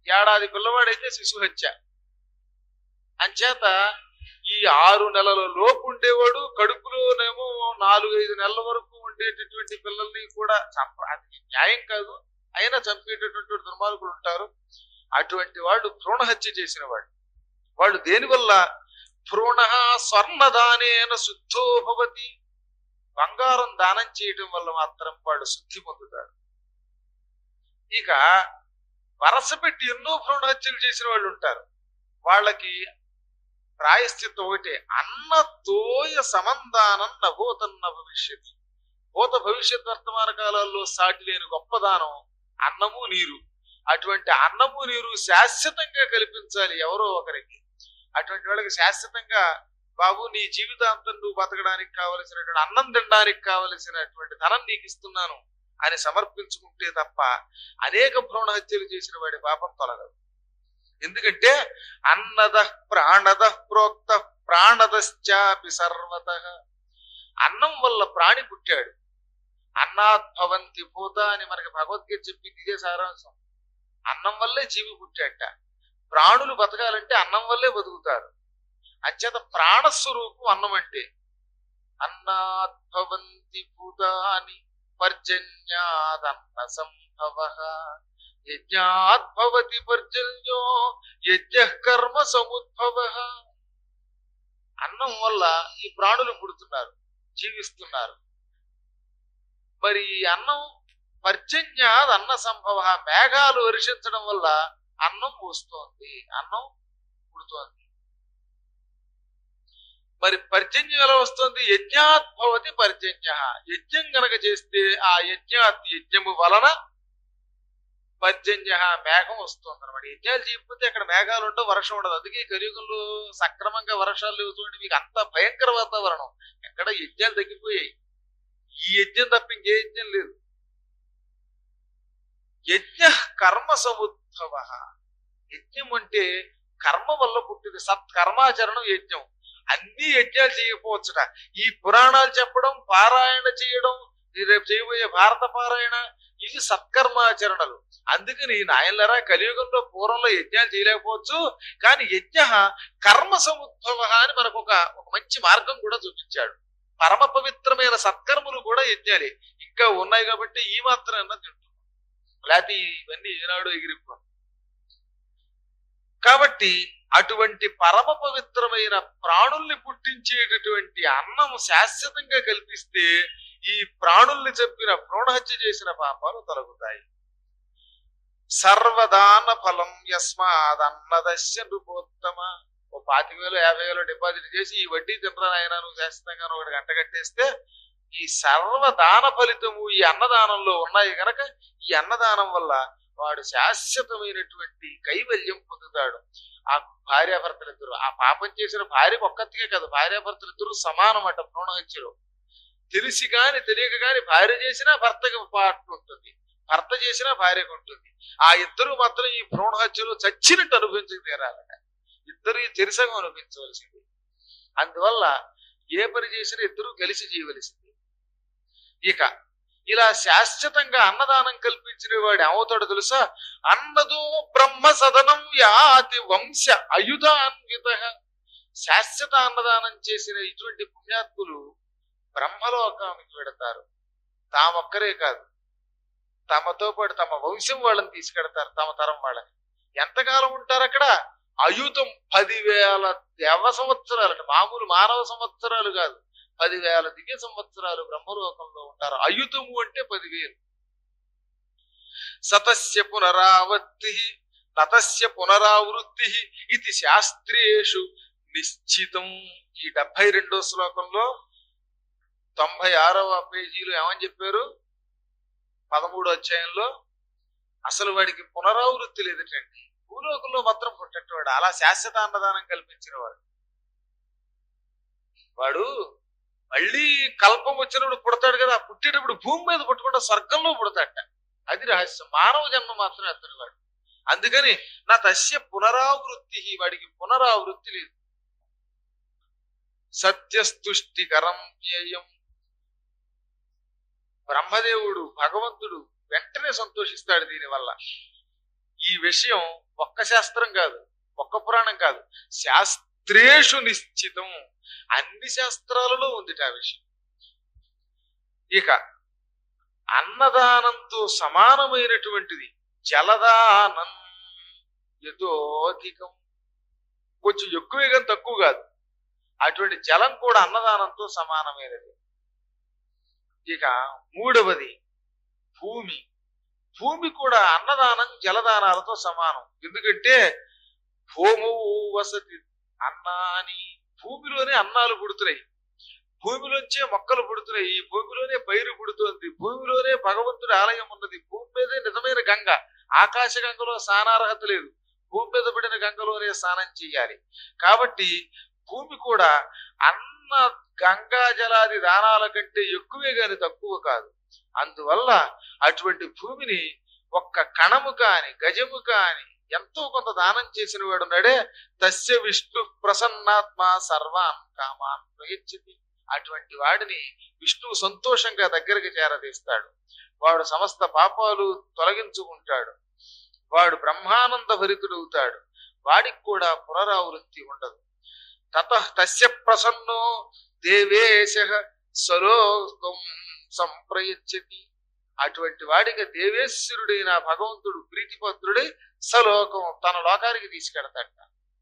ఏడాది పిల్లవాడైతే శిశు హత్య అంచేత ఈ ఆరు నెలల లోపు ఉండేవాడు కడుపులోనేమో నాలుగు ఐదు నెలల వరకు ఉండేటటువంటి పిల్లల్ని కూడా చంప అది న్యాయం కాదు అయినా చంపేటటువంటి దుర్మార్గులు ఉంటారు అటువంటి వాళ్ళు భ్రూణ హత్య చేసిన వాళ్ళు వాళ్ళు దేనివల్ల భ్రూణ స్వర్ణదానేన శుద్ధో భవతి బంగారం దానం చేయటం వల్ల మాత్రం వాడు శుద్ధి పొందుతారు ఇక వరస పెట్టి ఎన్నో భ్రూణ హత్యలు చేసిన వాళ్ళు ఉంటారు వాళ్ళకి ప్రాయశ్చిత్తం ఒకటే అన్న తోయ సమందానం నభూతన్న భవిష్యత్ భూత భవిష్యత్ వర్తమాన కాలాల్లో సాటి లేని గొప్ప దానం అన్నము నీరు అటువంటి అన్నము నీరు శాశ్వతంగా కల్పించాలి ఎవరో ఒకరికి అటువంటి వాళ్ళకి శాశ్వతంగా బాబు నీ జీవితాంతం నువ్వు బతకడానికి కావలసినటువంటి అన్నం తినడానికి కావలసినటువంటి ధనం నీకు ఇస్తున్నాను అని సమర్పించుకుంటే తప్ప అనేక భ్రూణ హత్యలు చేసిన వాడి పాపం తొలగదు ఎందుకంటే అన్నద ప్రాణద ప్రోక్త ప్రాణదశ్చాపి సర్వత అన్నం వల్ల ప్రాణి పుట్టాడు అన్నాద్భవంతి భూత అని మనకి భగవద్గీత చెప్పింది ఇదే సారాంశం అన్నం వల్లే జీవి పుట్టాట ప్రాణులు బతకాలంటే అన్నం వల్లే బతుకుతారు అంచేత ప్రాణస్వరూపం అన్నం అంటే అన్నాద్భవంతి భూతాని పర్జన్యాదన్న సంభవ యజ్ఞాద్భవతి పర్జన్యో యజ్ఞ కర్మ సముద్భవ అన్నం వల్ల ఈ ప్రాణులు పుడుతున్నారు జీవిస్తున్నారు మరి ఈ అన్నం పర్జన్యాద్ అన్న సంభవ మేఘాలు వర్షించడం వల్ల అన్నం వస్తోంది అన్నం పుడుతోంది మరి పర్జన్యం ఎలా వస్తుంది యజ్ఞాద్భవతి పర్జన్య యజ్ఞం గనక చేస్తే ఆ యజ్ఞాత్ యజ్ఞము వలన పర్జన్య మేఘం వస్తుంది అనమాట యజ్ఞాలు చేయకపోతే అక్కడ మేఘాలు ఉండవు వర్షం ఉండదు అందుకే కలియుగంలో సక్రమంగా వర్షాలు లేవు చూడండి మీకు అంత భయంకర వాతావరణం ఎక్కడ యజ్ఞాలు తగ్గిపోయాయి ఈ యజ్ఞం తప్ప ఇంకే యజ్ఞం లేదు యజ్ఞ కర్మ సముద్భవ యజ్ఞం అంటే కర్మ వల్ల పుట్టింది సత్కర్మాచరణం యజ్ఞం అన్ని యజ్ఞాలు చేయకపోవచ్చుట ఈ పురాణాలు చెప్పడం పారాయణ చేయడం ఈ రేపు చేయబోయే భారత పారాయణ ఇవి సత్కర్మాచరణలు అందుకని నాయనలరా కలియుగంలో పూర్వంలో యజ్ఞాలు చేయలేకపోవచ్చు కానీ యజ్ఞ కర్మ సముద్భవ అని మనకు ఒక ఒక మంచి మార్గం కూడా చూపించాడు పరమ పవిత్రమైన సత్కర్మలు కూడా యజ్ఞాలే ఇంకా ఉన్నాయి కాబట్టి ఈ మాత్రం తింటున్నాం లేకపోతే ఇవన్నీ ఈనాడు ఎగిరిపో కాబట్టి అటువంటి పరమ పవిత్రమైన ప్రాణుల్ని పుట్టించేటటువంటి అన్నం శాశ్వతంగా కల్పిస్తే ఈ ప్రాణుల్ని చంపిన భ్రూణహత్య చేసిన పాపాలు తొలగుతాయి సర్వదాన ఫలం యస్మాదన్నదస్య నృపోత్తమ ఓ పాతిక వేలు యాభై వేలు డిపాజిట్ చేసి ఈ వడ్డీ తినరా ఆయన నువ్వు శాశ్వతంగా ఒకటి గంట కట్టేస్తే ఈ సర్వదాన ఫలితము ఈ అన్నదానంలో ఉన్నాయి గనక ఈ అన్నదానం వల్ల వాడు శాశ్వతమైనటువంటి కైవల్యం పొందుతాడు ఆ భార్యాభర్తలిద్దరు ఆ పాపం చేసిన భార్య ఒక్కతికే కాదు భార్యాభర్తలిద్దరు సమానమట భ్రూణహత్యలో తెలిసి కాని తెలియక కాని భార్య చేసినా భర్తకి పాటు ఉంటుంది భర్త చేసినా భార్యకు ఉంటుంది ఆ ఇద్దరు మాత్రం ఈ భ్రూణ హత్యలో చచ్చినట్టు అనుభవించక తీరాలట ఇద్దరు ఈ చెరిసగం అనుభవించవలసింది అందువల్ల ఏ పని చేసినా ఇద్దరు కలిసి చేయవలసింది ఇక ఇలా శాశ్వతంగా అన్నదానం కల్పించిన వాడు ఏమవుతాడో తెలుసా అన్నదో బ్రహ్మ సదనం యాతి వంశ అయుధాన్విత శాశ్వత అన్నదానం చేసిన ఇటువంటి పుణ్యాత్ములు బ్రహ్మలోకానికి వెడతారు తామొక్కరే కాదు తమతో పాటు తమ వంశం వాళ్ళని తీసుకెడతారు తమ తరం వాళ్ళని ఎంతకాలం ఉంటారు అక్కడ అయుతం పదివేల దేవ సంవత్సరాలు మామూలు మానవ సంవత్సరాలు కాదు పదివేల దివ్య సంవత్సరాలు బ్రహ్మలోకంలో ఉంటారు అయుతము అంటే పదివేలు సతస్య పునరావృత్తి నతస్య పునరావృత్తి ఇది శాస్త్రేషు నిశ్చితం ఈ డెబ్బై రెండో శ్లోకంలో తొంభై ఆరవ పేజీలో ఏమని చెప్పారు పదమూడో అధ్యాయంలో అసలు వాడికి పునరావృత్తి లేదటండి భూలోకంలో మాత్రం పుట్టేవాడు అలా శాశ్వత అన్నదానం కల్పించిన వాడు వాడు మళ్ళీ కల్పం వచ్చినప్పుడు పుడతాడు కదా పుట్టేటప్పుడు భూమి మీద పుట్టకుండా స్వర్గంలో పుడతాడట అది రహస్యం మానవ జన్మ మాత్రమే అతను వాడు అందుకని నా తస్య పునరావృత్తి వాడికి పునరావృత్తి లేదు సత్యస్తుష్టికరం జ్ఞేయం బ్రహ్మదేవుడు భగవంతుడు వెంటనే సంతోషిస్తాడు దీనివల్ల ఈ విషయం ఒక్క శాస్త్రం కాదు ఒక్క పురాణం కాదు శాస్త్రేషు నిశ్చితం అన్ని శాస్త్రాలలో ఉంది ఆ విషయం ఇక అన్నదానంతో సమానమైనటువంటిది జలదానం యథోధికం కొంచెం ఎక్కువే కానీ తక్కువ కాదు అటువంటి జలం కూడా అన్నదానంతో సమానమైనది ఇక మూడవది భూమి భూమి కూడా అన్నదానం జలదానాలతో సమానం ఎందుకంటే భూము వసతి అన్నాని భూమిలోనే అన్నాలు పుడుతున్నాయి భూమిలోంచే మొక్కలు పుడుతున్నాయి ఈ భూమిలోనే పైరు పుడుతోంది భూమిలోనే భగవంతుడి ఆలయం ఉన్నది భూమి మీదే నిజమైన గంగ ఆకాశ గంగలో స్నానార్హత లేదు భూమి మీద పడిన గంగలోనే స్నానం చేయాలి కాబట్టి భూమి కూడా అన్న గంగా జలాది దానాల కంటే ఎక్కువే గాని తక్కువ కాదు అందువల్ల అటువంటి భూమిని ఒక్క కణము కాని గజము కాని ఎంతో కొంత దానం చేసిన వాడు ఉన్నాడే తస్య విష్ణు ప్రసన్నాత్మ సర్వాన్ కామాన్ ప్రయచ్చతి అటువంటి వాడిని విష్ణువు సంతోషంగా దగ్గరికి చేరదీస్తాడు వాడు సమస్త పాపాలు తొలగించుకుంటాడు వాడు బ్రహ్మానంద భరితుడవుతాడు వాడికి కూడా పునరావృత్తి ఉండదు తత తస్య ప్రసన్నో దేవేశ సలోకం సంప్రయచ్చతి అటువంటి వాడికి దేవేశ్వరుడైన భగవంతుడు ప్రీతిపత్రుడై సలోకం తన లోకానికి తీసుకెడతాడ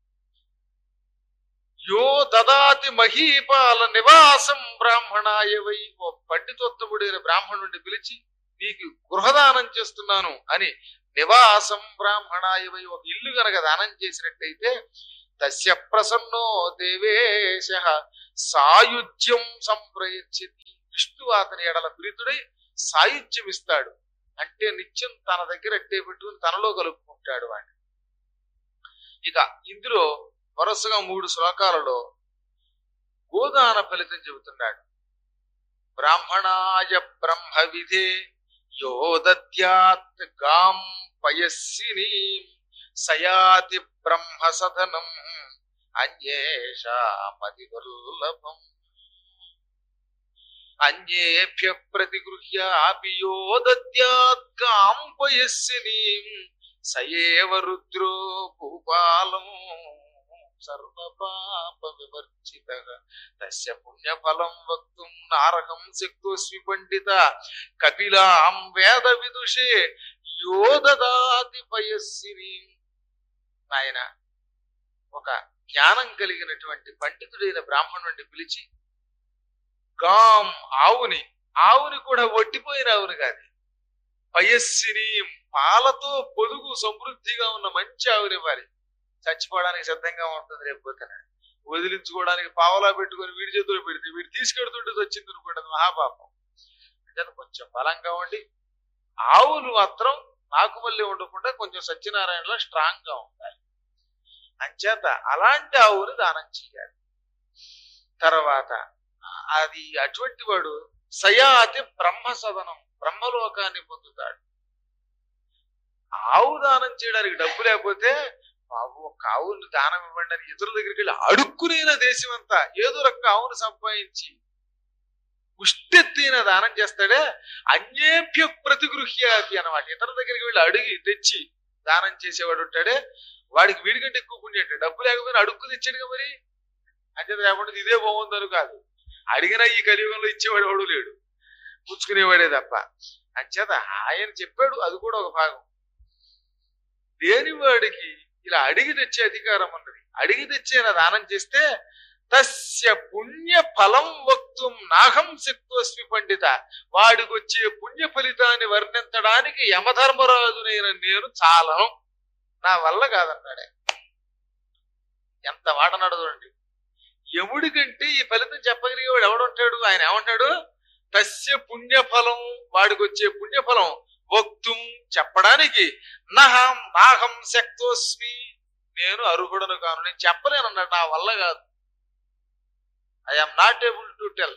యో దదాతి మహీపాల నివాసం బ్రాహ్మణాయ వై ఓ పండితోత్తముడైన బ్రాహ్మణుడిని పిలిచి నీకు గృహదానం చేస్తున్నాను అని నివాసం బ్రాహ్మణాయ వై ఒక ఇల్లు గనక దానం చేసినట్టయితే తస్య ప్రసన్నో దేవేశ సాయుధ్యం సంప్రయచ్చతి విష్ణు అతని ఎడల ప్రీతుడై సాయుధ్యం ఇస్తాడు అంటే నిత్యం తన దగ్గర అట్టే పెట్టుకుని తనలో కలుపుకుంటాడు వాడిని ఇక ఇందులో వరుసగా మూడు శ్లోకాలలో గోదాన ఫలితం చెబుతున్నాడు బ్రాహ్మణాయ బ్రహ్మ విధే యో దద్యాత్ గాం పయస్సిని సయాతి బ్రహ్మ సదనం అన్యేషామతి దుర్లభం అన్యేభ్య ప్రతిగృహ్యాపి యో దద్యాత్ గాం పయస్సిని సయేవ రుద్రో భూపాలం సర్వపాప వివర్జిత తస్య పుణ్యఫలం వక్తుం నారకం శక్తోస్మి పండిత కపిలాం వేద విదుషే యో దదాతి పయస్సిని ఆయన ఒక జ్ఞానం కలిగినటువంటి పండితుడైన బ్రాహ్మణుడిని పిలిచి గాం ఆవుని ఆవుని కూడా ఒట్టిపోయిన ఆవుని కాదు పయస్సిని పాలతో పొదుగు సమృద్ధిగా ఉన్న మంచి ఆవునివ్వాలి చచ్చిపోవడానికి సిద్ధంగా ఉంటుంది రేపు పొద్దున వదిలించుకోవడానికి పావలా పెట్టుకొని వీడి చేతులు పెడితే వీడు తీసుకెడుతుంటే వచ్చింది అనుకోండి అది మహాపాపం అంటే కొంచెం బలంగా ఉండి ఆవులు మాత్రం నాకు మళ్ళీ ఉండకుండా కొంచెం సత్యనారాయణలో స్ట్రాంగ్ గా ఉండాలి అంచేత అలాంటి ఆవుని దానం చేయాలి తర్వాత అది అటువంటి వాడు సయాతి బ్రహ్మ సదనం బ్రహ్మలోకాన్ని పొందుతాడు ఆవు దానం చేయడానికి డబ్బు లేకపోతే బాబు ఒక ఆవుని దానం ఇవ్వండి అని ఇతరుల దగ్గరికి వెళ్ళి అడుక్కునేన దేశం అంతా ఏదో రక ఆవును సంపాదించి ఉష్టెత్తిన దానం చేస్తాడే అన్యేభ్య ప్రతిగృహ్యాతి అన్నమాట ఇతరుల దగ్గరికి వెళ్ళి అడిగి తెచ్చి దానం చేసేవాడు ఉంటాడే వాడికి వీడికంటే ఎక్కువ పుణ్యం అంటే డబ్బు లేకపోయినా అడుక్కు తెచ్చాడుగా మరి అంటే లేకుండా ఇదే బాగుందని కాదు అడిగినా ఈ కలియుగంలో ఇచ్చేవాడు ఎవడు లేడు పుచ్చుకునేవాడే తప్ప అంచేత ఆయన చెప్పాడు అది కూడా ఒక భాగం లేనివాడికి ఇలా అడిగి తెచ్చే అధికారం ఉన్నది అడిగి తెచ్చేన దానం చేస్తే తస్య పుణ్య ఫలం వక్తుం నాహం శక్తోస్మి పండిత వాడికి వచ్చే పుణ్య ఫలితాన్ని వర్ణించడానికి యమధర్మరాజునైన నేను చాలను నా వల్ల కాదన్నాడే ఎంత మాట నడదండి యముడి కంటే ఈ ఫలితం చెప్పగలిగేవాడు ఎవడుంటాడు ఆయన ఏమంటాడు తస్య పుణ్యఫలం వాడికి వచ్చే పుణ్యఫలం వక్తుం చెప్పడానికి నహం నాహం శక్తోస్మి నేను అర్హుడను కాను నేను చెప్పలేనన్నాడు నా వల్ల కాదు I'm not able to tell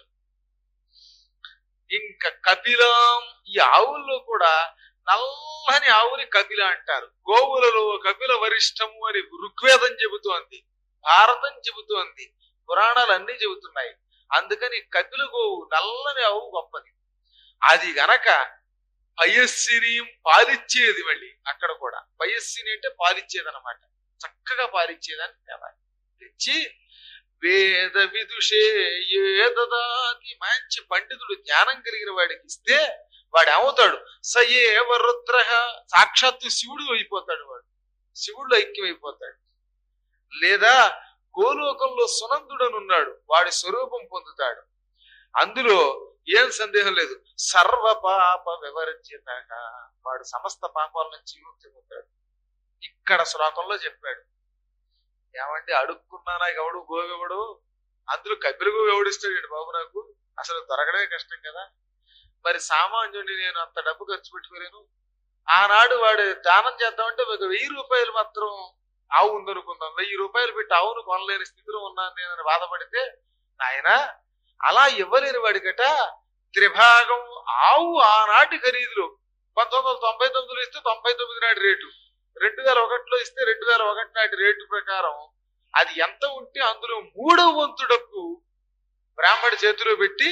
ఇంకా కపిలం ఈ ఆవుల్లో కూడా నల్లని ఆవుని కపిల అంటారు గోవులలో కపిల వరిష్టము అని ఋగ్వేదం చెబుతోంది భారతం చెబుతోంది పురాణాలు అన్ని చెబుతున్నాయి అందుకని కపిల గోవు నల్లని ఆవు గొప్పది అది గనక పయస్సిని పాలిచ్చేది మళ్ళీ అక్కడ కూడా పయస్సిని అంటే పాలిచ్చేది అనమాట చక్కగా పాలిచ్చేదని తేవాలి తెచ్చి వేద విదుషే ఏదదాతి మంచి పండితుడు జ్ఞానం కలిగిన వాడికి ఇస్తే వాడు ఏమవుతాడు సయేవ రుద్ర సాక్షాత్తు శివుడు అయిపోతాడు వాడు శివుడు ఐక్యమైపోతాడు లేదా గోలోకంలో సునందుడనున్నాడు వాడి స్వరూపం పొందుతాడు అందులో ఏం సందేహం లేదు సర్వ పాప వివర్జిత వాడు సమస్త పాపాల నుంచి విముక్తి పొందాడు ఇక్కడ శ్లోకంలో చెప్పాడు ఏమంటే అడుక్కున్నానా ఎవడు గోవెవడు అందులో కపిల గోవు ఎవడిస్తాడు బాబు నాకు అసలు దొరకడమే కష్టం కదా మరి సామాన్యుడిని నేను అంత డబ్బు ఖర్చు పెట్టుకోలేను ఆనాడు వాడు దానం చేద్దామంటే ఒక వెయ్యి రూపాయలు మాత్రం ఆవు ఉందనుకుందాం వెయ్యి రూపాయలు పెట్టి ఆవును కొనలేని స్థితిలో ఉన్నాను నేను బాధపడితే ఆయన అలా ఇవ్వలేని వాడికట త్రిభాగం ఆవు ఆనాటి ఖరీదులో పంతొమ్మిది వందల తొంభై తొమ్మిదిలో ఇస్తే తొంభై తొమ్మిది నాటి రేటు రెండు వేల ఒకటిలో ఇస్తే రెండు వేల ఒకటి నాటి రేటు ప్రకారం అది ఎంత ఉంటే అందులో మూడవ వంతు డబ్బు బ్రాహ్మడి చేతిలో పెట్టి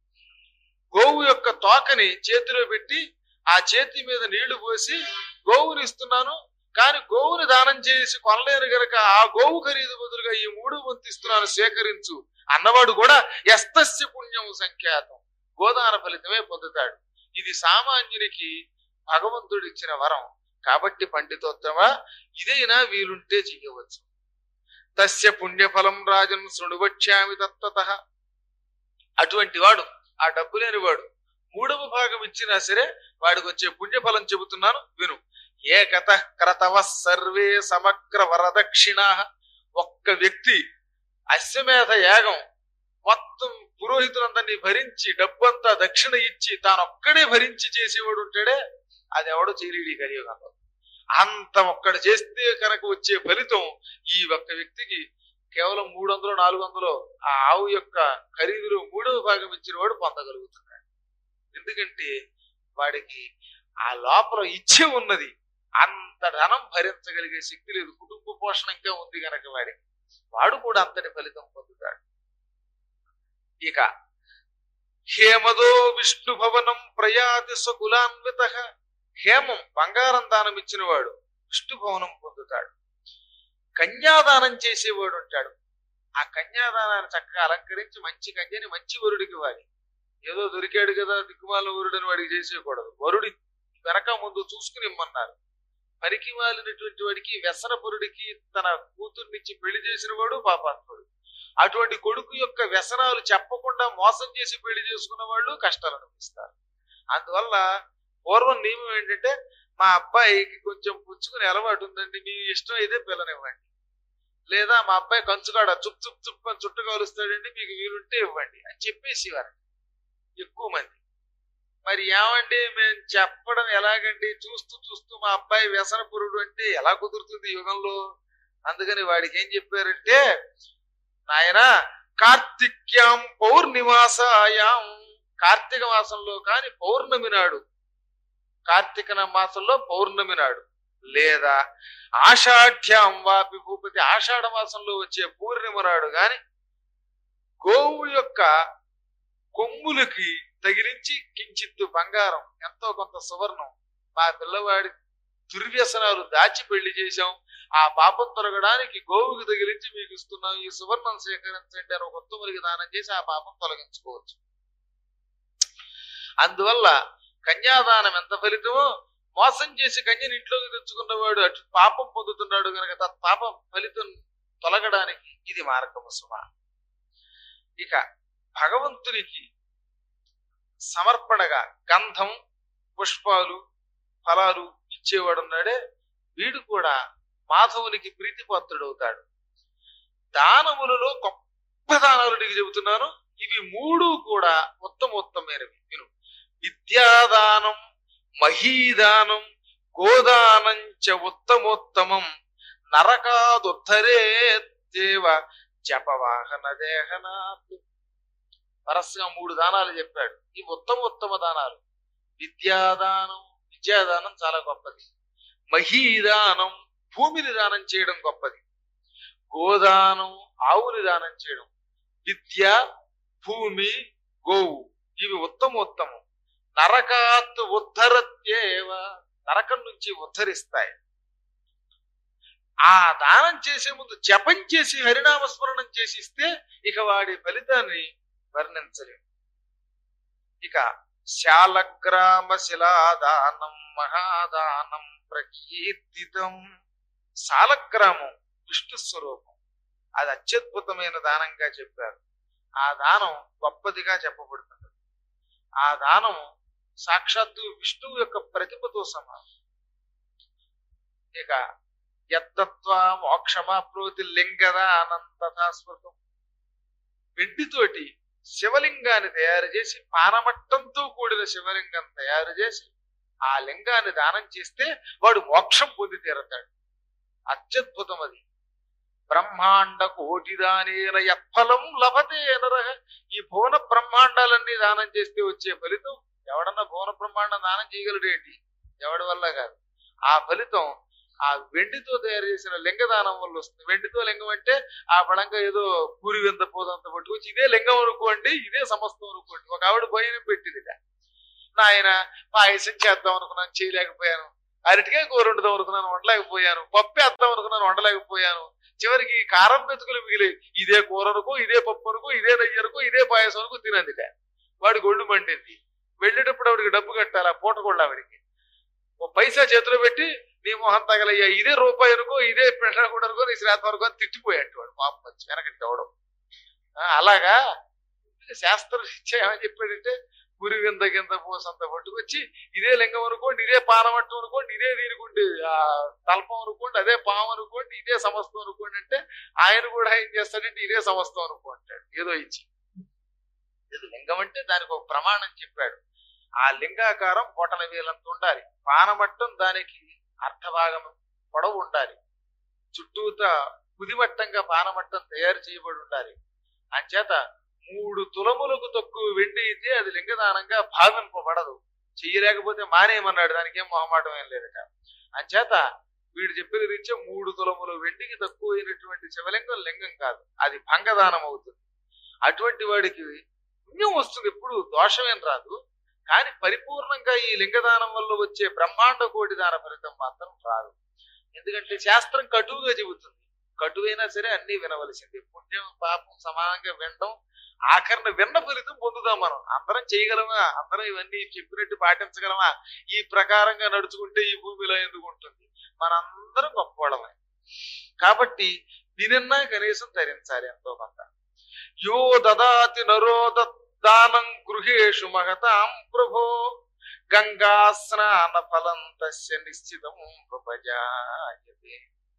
గోవు యొక్క తోకని చేతిలో పెట్టి ఆ చేతి మీద నీళ్లు పోసి గోవుని ఇస్తున్నాను కానీ గోవుని దానం చేసి కొనలేరు గనక ఆ గోవు ఖరీదు బదులుగా ఈ మూడు వంతు ఇస్తున్నాను సేకరించు అన్నవాడు కూడా ఎస్తస్య పుణ్యం సంఖ్యాతం గోదాన ఫలితమే పొందుతాడు ఇది సామాన్యునికి భగవంతుడు ఇచ్చిన వరం కాబట్టి పండితోత్తమ ఇదైనా వీలుంటే చెయ్యవచ్చు తస్య పుణ్యఫలం రాజన్ శృణువక్ష్యామి తత్వత అటువంటి వాడు ఆ డబ్బు లేని వాడు మూడవ భాగం ఇచ్చినా సరే వాడికి వచ్చే పుణ్యఫలం చెబుతున్నాను విను ఏకత క్రతవ సర్వే సమగ్ర వరదక్షిణా ఒక్క వ్యక్తి అశ్వమేధ యాగం మొత్తం పురోహితులందరినీ భరించి డబ్బంతా దక్షిణ ఇచ్చి తానొక్కడే భరించి చేసేవాడు ఉంటాడే అది ఎవడో చేయలేడు ఈ కలియుగంలో అంత ఒక్కడు చేస్తే కనుక వచ్చే ఫలితం ఈ ఒక్క వ్యక్తికి కేవలం మూడు వందలు నాలుగు వందలు ఆ ఆవు యొక్క ఖరీదులో మూడవ భాగం ఇచ్చిన వాడు పొందగలుగుతున్నాడు ఎందుకంటే వాడికి ఆ లోపల ఇచ్చే ఉన్నది అంత ధనం భరించగలిగే శక్తి లేదు కుటుంబ పోషణ ఇంకా ఉంది గనక వాడికి వాడు కూడా అంతటి ఫలితం పొందుతాడు ఇక హేమదో విష్ణు భవనం ప్రయాతి స్వకులాన్విత హేమం బంగారం దానం ఇచ్చిన వాడు విష్ణు భవనం పొందుతాడు కన్యాదానం చేసేవాడు ఉంటాడు ఆ కన్యాదానాన్ని చక్కగా అలంకరించి మంచి కన్యని మంచి వరుడికి ఇవ్వాలి ఏదో దొరికాడు కదా దిక్కుమాల వరుడని వాడికి చేసేయకూడదు వరుడి వెనక ముందు చూసుకుని ఇమ్మన్నారు పనికి మాలినటువంటి వాడికి వ్యసనపురుడికి తన కూతుర్నిచ్చి పెళ్లి చేసిన వాడు పాపాత్ముడు అటువంటి కొడుకు యొక్క వ్యసనాలు చెప్పకుండా మోసం చేసి పెళ్లి చేసుకున్న వాళ్ళు కష్టాలు అనిపిస్తారు అందువల్ల పూర్వం నియమం ఏంటంటే మా అబ్బాయికి కొంచెం పుచ్చుకునే అలవాటు ఉందండి మీ ఇష్టం అయితే పిల్లనివ్వండి లేదా మా అబ్బాయి కంచుకాడ చుప్ చుప్ చుప్ అని చుట్టు కాలుస్తాడండి మీకు వీలుంటే ఇవ్వండి అని చెప్పేసి వారు ఎక్కువ మంది మరి ఏమండి మేము చెప్పడం ఎలాగండి చూస్తూ చూస్తూ మా అబ్బాయి వ్యసన పురుడు అంటే ఎలా కుదురుతుంది ఈ యుగంలో అందుకని వాడికి ఏం చెప్పారంటే నాయన కార్తిక్యాం పౌర్ణిమాసాయాం కార్తీక మాసంలో కాని పౌర్ణమి నాడు కార్తీక మాసంలో పౌర్ణమి నాడు లేదా ఆషాఢ్యాం వాపి భూపతి ఆషాఢ మాసంలో వచ్చే పూర్ణిమ నాడు గాని గోవు యొక్క కొమ్ములకి తగిలించి కించిత్తు బంగారం ఎంతో కొంత సువర్ణం మా పిల్లవాడి దుర్వ్యసనాలు దాచి పెళ్లి చేశాం ఆ పాపం తొలగడానికి గోవుకి తగిలించి మీకు ఇస్తున్నాం ఈ సువర్ణం సేకరించండి అని ఒక ఉత్తములకి దానం చేసి ఆ పాపం తొలగించుకోవచ్చు అందువల్ల కన్యాదానం ఎంత ఫలితమో మోసం చేసి కన్యని ఇంట్లోకి తెచ్చుకున్నవాడు అటు పాపం పొందుతున్నాడు కనుక తన పాప ఫలితం తొలగడానికి ఇది మార్గము సుమ ఇక భగవంతునికి సమర్పణగా గంధం పుష్పాలు ఫలాలు ఇచ్చేవాడున్నాడే వీడు కూడా మాధవునికి ప్రీతిపాత్రుడవుతాడు దానములలో గొప్ప దానాలు నీకు చెబుతున్నాను ఇవి మూడు కూడా ఉత్తమోత్తమైనవి విను విద్యాదానం మహీదానం గోదానం చ ఉత్తమోత్తమం నరకాదుద్ధరే దేవ జపవాహన దేహనాథ్ వరసగా మూడు దానాలు చెప్పాడు ఈ ఉత్తమ ఉత్తమ దానాలు విద్యాదానం విద్యాదానం చాలా గొప్పది మహీదానం భూమిని దానం చేయడం గొప్పది గోదానం ఆవుని దానం చేయడం విద్య భూమి గోవు ఇవి ఉత్తమోత్తమం నరకాత్ ఉద్ధరత్యేవ నరకం నుంచి ఉద్ధరిస్తాయి ఆ దానం చేసే ముందు జపం చేసి హరినామస్మరణం చేసి ఇస్తే ఇక వాడి ఫలితాన్ని వర్ణించలేము ఇక శాలగ్రామ శిలాదానం మహాదానం ప్రకీర్తితం శాలగ్రామం విష్ణు స్వరూపం అది అత్యద్భుతమైన దానంగా చెప్పారు ఆ దానం గొప్పదిగా చెప్పబడుతుంది ఆ దానం సాక్షాత్తు విష్ణువు యొక్క ప్రతిభతో సమానం ఇక యత్తత్వ మోక్షమాప్రోతి లింగద అనంతథాస్మృతం వెండితోటి శివలింగాన్ని తయారు చేసి పానమట్టంతో కూడిన శివలింగం తయారు చేసి ఆ లింగాన్ని దానం చేస్తే వాడు మోక్షం పొంది తీరతాడు అత్యద్భుతం అది బ్రహ్మాండ కోటిదానేన యత్ఫలం లభతే నరహ ఈ భువన బ్రహ్మాండాలన్నీ దానం చేస్తే వచ్చే ఫలితం ఎవడన్నా భువన బ్రహ్మాండం దానం చేయగలడేంటి ఎవడి వల్ల కాదు ఆ ఫలితం ఆ వెండితో తయారు చేసిన లింగదానం వల్ల వస్తుంది వెండితో లింగం అంటే ఆ పడంగా ఏదో పూరి వింత పోదంత పట్టుకొచ్చి ఇదే లింగం అనుకోండి ఇదే సమస్తం అనుకోండి ఒక ఆవిడ భోజనం పెట్టింది నాయన పాయసం చేద్దాం అనుకున్నాను చేయలేకపోయాను అరటికాయ కూర వండుదాం అనుకున్నాను వండలేకపోయాను పప్పు వేద్దాం అనుకున్నాను వండలేకపోయాను చివరికి కారం మెతుకులు మిగిలి ఇదే కూర అనుకో ఇదే పప్పు అనుకో ఇదే నెయ్యి అనుకో ఇదే పాయసం అనుకో తినందిట వాడి గొడ్డు మండింది వెళ్ళేటప్పుడు ఆవిడికి డబ్బు కట్టాలి ఆ పూట కూడా ఆవిడికి ఓ పైసా చేతిలో పెట్టి నీ మొహం తగలయ్యా ఇదే రూపాయి అనుకో ఇదే పెంట కూడా అనుకో నీ శ్రాద్ధం అనుకో అని తిట్టిపోయాడు వాడు పాపం వచ్చి వెనకటి అవడం అలాగా శాస్త్రం ఏమని చెప్పాడంటే గురి వింద కింద పోసంత పట్టుకొచ్చి ఇదే లింగం అనుకోండి ఇదే పానమట్టం అనుకోండి ఇదే దీనికోండి ఆ తల్పం అనుకోండి అదే పాము అనుకోండి ఇదే సమస్తం అనుకోండి అంటే ఆయన కూడా ఏం చేస్తాడంటే ఇదే సమస్తం అనుకుంటాడు ఏదో ఇచ్చి ఇది లింగం అంటే దానికి ఒక ప్రమాణం చెప్పాడు ఆ లింగాకారం పొటల వేలంత ఉండాలి పానమట్టం దానికి అర్ధభాగం పొడవు ఉండాలి చుట్టూత కుదిమట్టంగా పానమట్టం తయారు చేయబడి ఉండాలి అంచేత మూడు తులములకు తక్కువ వెండి అయితే అది లింగదానంగా భావింపబడదు చెయ్యలేకపోతే మానేయమన్నాడు దానికి ఏం మొహమాటం ఏం లేదట అంచేత వీడు చెప్పిన రీత్యా మూడు తులములు వెండికి తక్కువ అయినటువంటి శివలింగం లింగం కాదు అది భంగదానం అవుతుంది అటువంటి వాడికి పుణ్యం వస్తుంది ఎప్పుడు దోషమేం రాదు కానీ పరిపూర్ణంగా ఈ లింగదానం వల్ల వచ్చే బ్రహ్మాండ కోటి దాన ఫలితం మాత్రం రాదు ఎందుకంటే శాస్త్రం కటువుగా చెబుతుంది కటువైనా సరే అన్ని వినవలసింది పుణ్యం పాపం సమానంగా వినడం ఆఖరణ విన్న ఫలితం పొందుదాం మనం అందరం చేయగలమా అందరం ఇవన్నీ చెప్పినట్టు పాటించగలమా ఈ ప్రకారంగా నడుచుకుంటే ఈ భూమిలో ఎందుకు ఉంటుంది మనందరం గొప్పవాళ్ళమే కాబట్టి దీనన్నా కనీసం ధరించాలి ఎంతో కొంత యో దదాతి నరో దానం గృహేషు మహతాం ప్రభో గంగా స్నాన ఫలం తస్య నిశ్చితం ప్రపజాయతే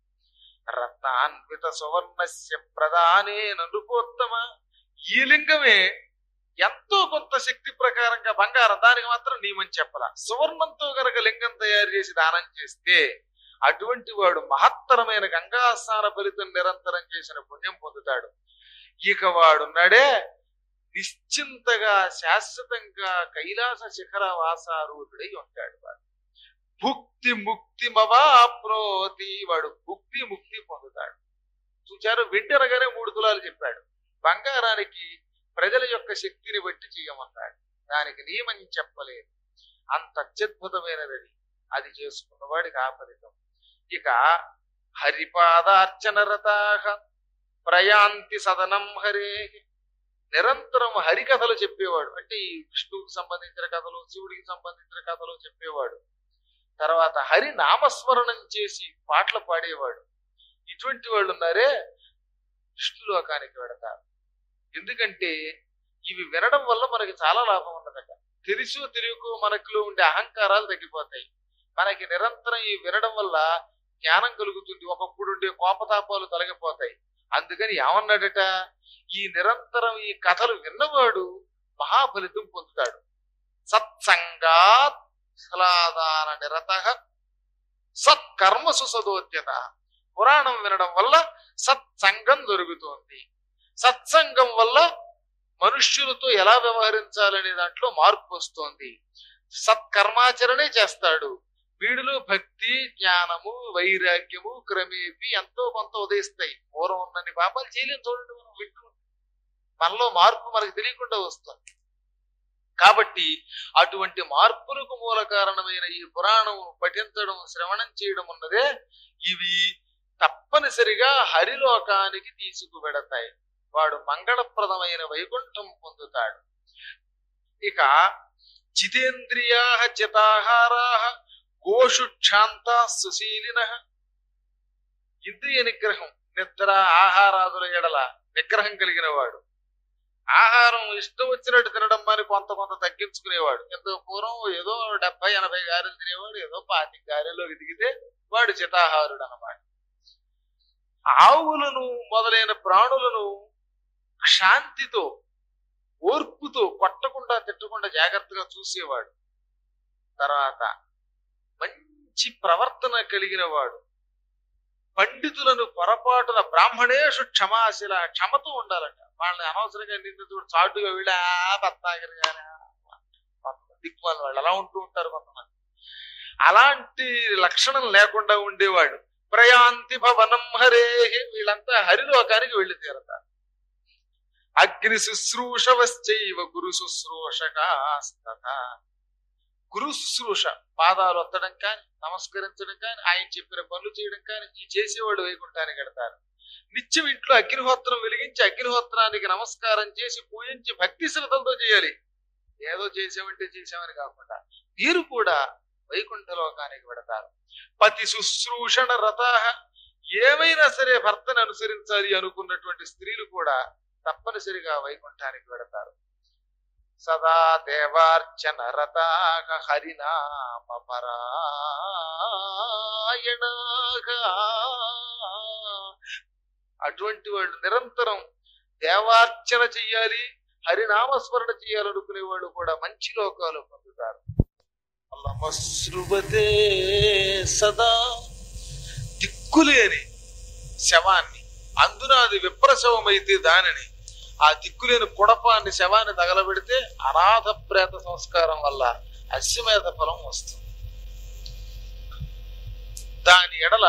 రత్నాన్విత సువర్ణస్య ప్రధానేన నృపోత్తమ ఈ లింగమే ఎంతో కొంత శక్తి ప్రకారంగా బంగారం దానికి మాత్రం నియమం చెప్పాల సువర్ణంతో గనక లింగం తయారు చేసి దానం చేస్తే అటువంటి వాడు మహత్తరమైన గంగా స్నాన ఫలితం నిరంతరం చేసిన పుణ్యం పొందుతాడు ఇక వాడున్నాడే నిశ్చింతగా శాశ్వతంగా కైలాస శిఖర వాసారూఢుడై ఉంటాడు వాడు భుక్తి ముక్తి మవాప్నోతి వాడు భుక్తి ముక్తి పొందుతాడు చూచారు వెంటనగానే మూడు తులాలు చెప్పాడు బంగారానికి ప్రజల యొక్క శక్తిని బట్టి చేయమన్నాడు దానికి నియమం చెప్పలేదు అంత అత్యద్భుతమైనది అది అది చేసుకున్న వాడికి ఆ ఫలితం ఇక హరిపాదార్చన రతాహ ప్రయాంతి సదనం హరే నిరంతరం హరికథలు చెప్పేవాడు అంటే ఈ విష్ణువుకి సంబంధించిన కథలు శివుడికి సంబంధించిన కథలు చెప్పేవాడు తర్వాత హరి నామస్మరణం చేసి పాటలు పాడేవాడు ఇటువంటి వాళ్ళు ఉన్నారే విష్ణులోకానికి వెడతారు ఎందుకంటే ఇవి వినడం వల్ల మనకి చాలా లాభం ఉన్నదట తెలుసో తెలియకో మనకిలో ఉండే అహంకారాలు తగ్గిపోతాయి మనకి నిరంతరం ఈ వినడం వల్ల జ్ఞానం కలుగుతుంది ఒకప్పుడు ఉండే కోపతాపాలు తొలగిపోతాయి అందుకని ఏమన్నాడట ఈ నిరంతరం ఈ కథలు విన్నవాడు మహాఫలితం పొందుతాడు సత్సంగాత్ సలాదాన నిరత సత్కర్మ సుసదోద్యత పురాణం వినడం వల్ల సత్సంగం దొరుకుతోంది సత్సంగం వల్ల మనుష్యులతో ఎలా వ్యవహరించాలనే దాంట్లో మార్పు వస్తోంది సత్కర్మాచరణే చేస్తాడు వీడిలో భక్తి జ్ఞానము వైరాగ్యము క్రమేపి ఎంతో కొంత ఉదయిస్తాయి పూర్వం ఉన్నన్ని పాపాలు చేయలేం చూడండి మనం వింటూ మనలో మార్పు మనకు తెలియకుండా వస్తుంది కాబట్టి అటువంటి మార్పులకు మూల కారణమైన ఈ పురాణం పఠించడం శ్రవణం చేయడం ఉన్నదే ఇవి తప్పనిసరిగా హరిలోకానికి తీసుకువెడతాయి వాడు మంగళప్రదమైన వైకుంఠం పొందుతాడు ఇక జితేంద్రియా చితాహారా గోషు క్షాంత సుశీలిన ఇంద్రియ నిగ్రహం నిద్ర ఆహారాదుల ఎడల నిగ్రహం కలిగిన వాడు ఆహారం ఇష్టం వచ్చినట్టు తినడం మరి కొంత కొంత తగ్గించుకునేవాడు ఎంతో పూర్వం ఏదో డెబ్బై ఎనభై గారెలు తినేవాడు ఏదో పాతి గారెలో ఎదిగితే వాడు చితాహారుడు అన్నమాట ఆవులను మొదలైన ప్రాణులను శాంతితో ఓర్పుతో కొట్టకుండా తిట్టకుండా జాగ్రత్తగా చూసేవాడు తర్వాత మంచి ప్రవర్తన కలిగిన వాడు పండితులను పొరపాటున బ్రాహ్మణేషు క్షమాశిల క్షమతో ఉండాలట వాళ్ళని అనవసరంగా నిందితుడు చాటుగా వీళ్ళ బత్తాగిరి కానీ దిక్కుమాల వాళ్ళు అలా ఉంటూ ఉంటారు కొంతమంది అలాంటి లక్షణం లేకుండా ఉండేవాడు ప్రయాంతి భవనం హరే వీళ్ళంతా హరిలోకానికి వెళ్ళి తీరతారు అగ్ని శుశ్రూషవశ్చైవ గురు శుశ్రూషకాస్తత గురు శుశ్రూష పాదాలు ఒత్తడం కానీ నమస్కరించడం కానీ ఆయన చెప్పిన పనులు చేయడం కానీ ఈ చేసేవాడు వైకుంఠానికి కడతారు నిత్యం ఇంట్లో అగ్నిహోత్రం వెలిగించి అగ్నిహోత్రానికి నమస్కారం చేసి పూజించి భక్తి శ్రద్ధలతో చేయాలి ఏదో చేసామంటే చేసామని కాకుండా వీరు కూడా వైకుంఠ లోకానికి పెడతారు పతి శుశ్రూషణ రథ ఏమైనా సరే భర్తను అనుసరించాలి అనుకున్నటువంటి స్త్రీలు కూడా తప్పనిసరిగా వైకుంఠానికి వెడతారు సదా దేవార్చన రతాగ హరినామ పరాయణాగా అటువంటి వాళ్ళు నిరంతరం దేవార్చన చెయ్యాలి హరినామస్మరణ చేయాలనుకునే వాళ్ళు కూడా మంచి లోకాలు పొందుతారు అల్లమశ్రువతే సదా దిక్కులేని శవాన్ని అందున అది విప్రశవమైతే దానిని ఆ దిక్కులేని కుడపాన్ని శవాన్ని తగలబెడితే అనాథ ప్రేత సంస్కారం వల్ల అశ్వమేధ ఫలం వస్తుంది దాని ఎడల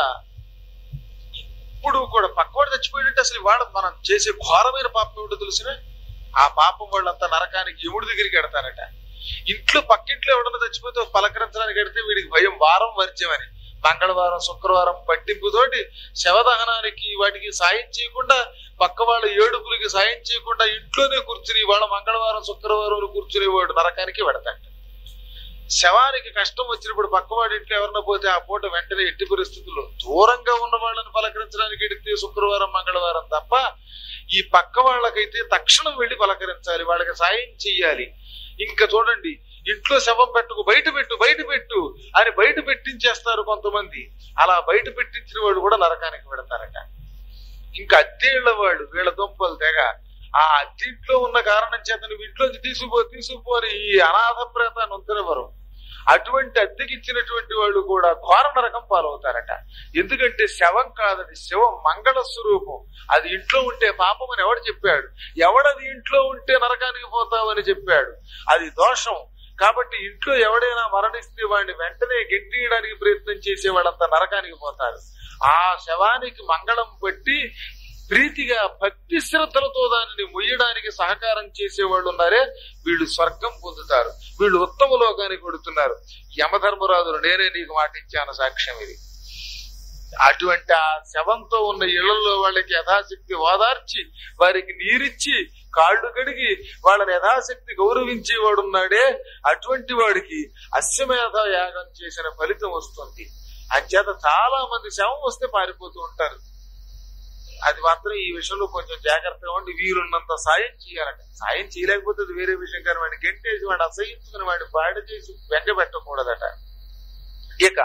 ఇప్పుడు కూడా పక్కవాడు చచ్చిపోయిందంటే అసలు వాడు మనం చేసే ఘోరమైన పాపం ఏమిటో తెలిసిన ఆ పాపం వాళ్ళంతా నరకానికి యముడి దగ్గరికి ఎడతారట ఇంట్లో పక్కింట్లో ఎవడన్నా చచ్చిపోతే ఒక పలకరించడానికి ఎడితే వీడికి భయం వారం వర్జ్యమని మంగళవారం శుక్రవారం పట్టింపుతోటి శవదహనానికి వాటికి సాయం చేయకుండా పక్క వాళ్ళ ఏడుపులకి సాయం చేయకుండా ఇంట్లోనే కూర్చుని వాళ్ళ మంగళవారం శుక్రవారం కూర్చునేవాడు నరకానికి పెడతాడు శవానికి కష్టం వచ్చినప్పుడు పక్కవాడి ఇంట్లో ఎవరన్నా పోతే ఆ పూట వెంటనే ఎట్టి పరిస్థితుల్లో దూరంగా ఉన్న వాళ్ళని పలకరించడానికి ఎడితే శుక్రవారం మంగళవారం తప్ప ఈ పక్క వాళ్ళకైతే తక్షణం వెళ్ళి పలకరించాలి వాళ్ళకి సాయం చెయ్యాలి ఇంకా చూడండి ఇంట్లో శవం పెట్టుకు బయట పెట్టు బయట పెట్టు అని బయట పెట్టించేస్తారు కొంతమంది అలా బయట పెట్టించిన వాళ్ళు కూడా నరకానికి పెడతారట ఇంకా అద్దెళ్ళ వాళ్ళు వీళ్ళ దుంపలు తెగ ఆ అద్దెంట్లో ఉన్న కారణం చేత నువ్వు ఇంట్లోంచి తీసుకుపో తీసుకుపో అని ఈ అనాథ ప్రేతాన్ని ఉంచనివ్వరు అటువంటి అద్దెకిచ్చినటువంటి వాళ్ళు కూడా ఘోర నరకం పాలవుతారట ఎందుకంటే శవం కాదది శవం మంగళ స్వరూపం అది ఇంట్లో ఉంటే పాపం అని ఎవడు చెప్పాడు ఎవడది ఇంట్లో ఉంటే నరకానికి పోతావని చెప్పాడు అది దోషం కాబట్టి ఇంట్లో ఎవడైనా మరణిస్తే వాడిని వెంటనే గెంటియడానికి ప్రయత్నం చేసే వాళ్ళంతా నరకానికి పోతారు ఆ శవానికి మంగళం పెట్టి ప్రీతిగా భక్తి శ్రద్ధలతో దానిని మొయ్యడానికి సహకారం చేసేవాళ్ళు ఉన్నారే వీళ్ళు స్వర్గం పొందుతారు వీళ్ళు ఉత్తమ లోకానికి కొడుతున్నారు యమధర్మరాజులు నేనే నీకు మాట ఇచ్చాను సాక్ష్యం ఇది అటువంటి ఆ శవంతో ఉన్న ఇళ్లలో వాళ్ళకి యథాశక్తి ఓదార్చి వారికి నీరిచ్చి కాళ్ళు కడిగి వాళ్ళని యథాశక్తి గౌరవించేవాడు ఉన్నాడే అటువంటి వాడికి అశ్వమేధ యాగం చేసిన ఫలితం వస్తుంది అంచేత చాలా మంది శవం వస్తే పారిపోతూ ఉంటారు అది మాత్రం ఈ విషయంలో కొంచెం జాగ్రత్తగా ఉండి వీరున్నంత సాయం చేయాలట సాయం చేయలేకపోతే అది వేరే విషయం కానీ వాడిని గెంటేసి వాడిని అసహించుకుని వాడిని పాడు చేసి వెంట పెట్టకూడదట ఇక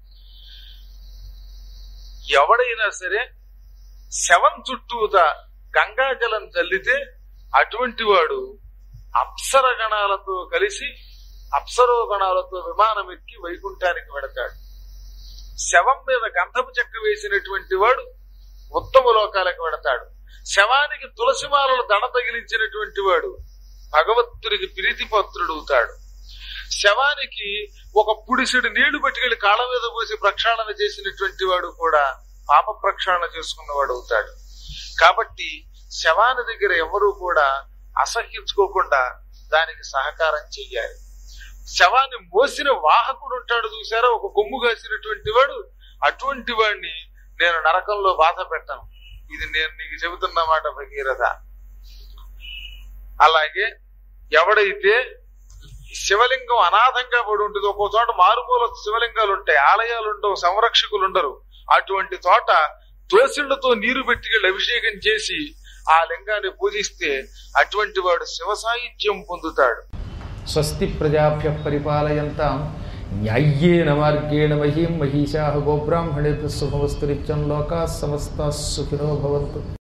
ఎవడైనా సరే శవం చుట్టూత గంగాజలం చల్లితే అటువంటి వాడు అప్సరగణాలతో కలిసి అప్సరోగణాలతో విమానం ఎక్కి వైకుంఠానికి వెడతాడు శవం మీద గంధపు చెక్క వేసినటువంటి వాడు ఉత్తమ లోకాలకు వెడతాడు శవానికి తులసిమాలను దడ తగిలించినటువంటి వాడు భగవంతుడికి ప్రీతిపత్రుడు అవుతాడు శవానికి ఒక పుడిసెడు నీళ్లు పట్టుకెళ్లి కాళ్ళ మీద పోసి ప్రక్షాళన చేసినటువంటి వాడు కూడా పాప ప్రక్షాళన చేసుకున్నవాడు అవుతాడు కాబట్టి శవాని దగ్గర ఎవరు కూడా అసహ్యించుకోకుండా దానికి సహకారం చెయ్యాలి శవాన్ని మోసిన వాహకుడు ఉంటాడు చూసారా ఒక కొమ్ము కాసినటువంటి వాడు అటువంటి వాడిని నేను నరకంలో బాధ పెట్టను ఇది నేను నీకు చెబుతున్న మాట భగీరథ అలాగే ఎవడైతే శివలింగం అనాథంగా పడి ఉంటుంది ఒక్కో చోట మారుమూల శివలింగాలు ఉంటాయి ఆలయాలు ఉండవు సంరక్షకులు ఉండరు అటువంటి చోట దోసిళ్లతో నీరు పెట్టుకెళ్ళి అభిషేకం చేసి ఆ లింగాన్ని పూజిస్తే అటువంటి వాడు శివ సాహిత్యం పొందుతాడు స్వస్తి ప్రజాభ్య పరిపాలయంతాం న్యాయ్యేన మార్గేణ మహీం మహిషా గోబ్రాహ్మణేభ్య శుభమస్తు నిత్యం లోకా సమస్త సుఖినో భవంతు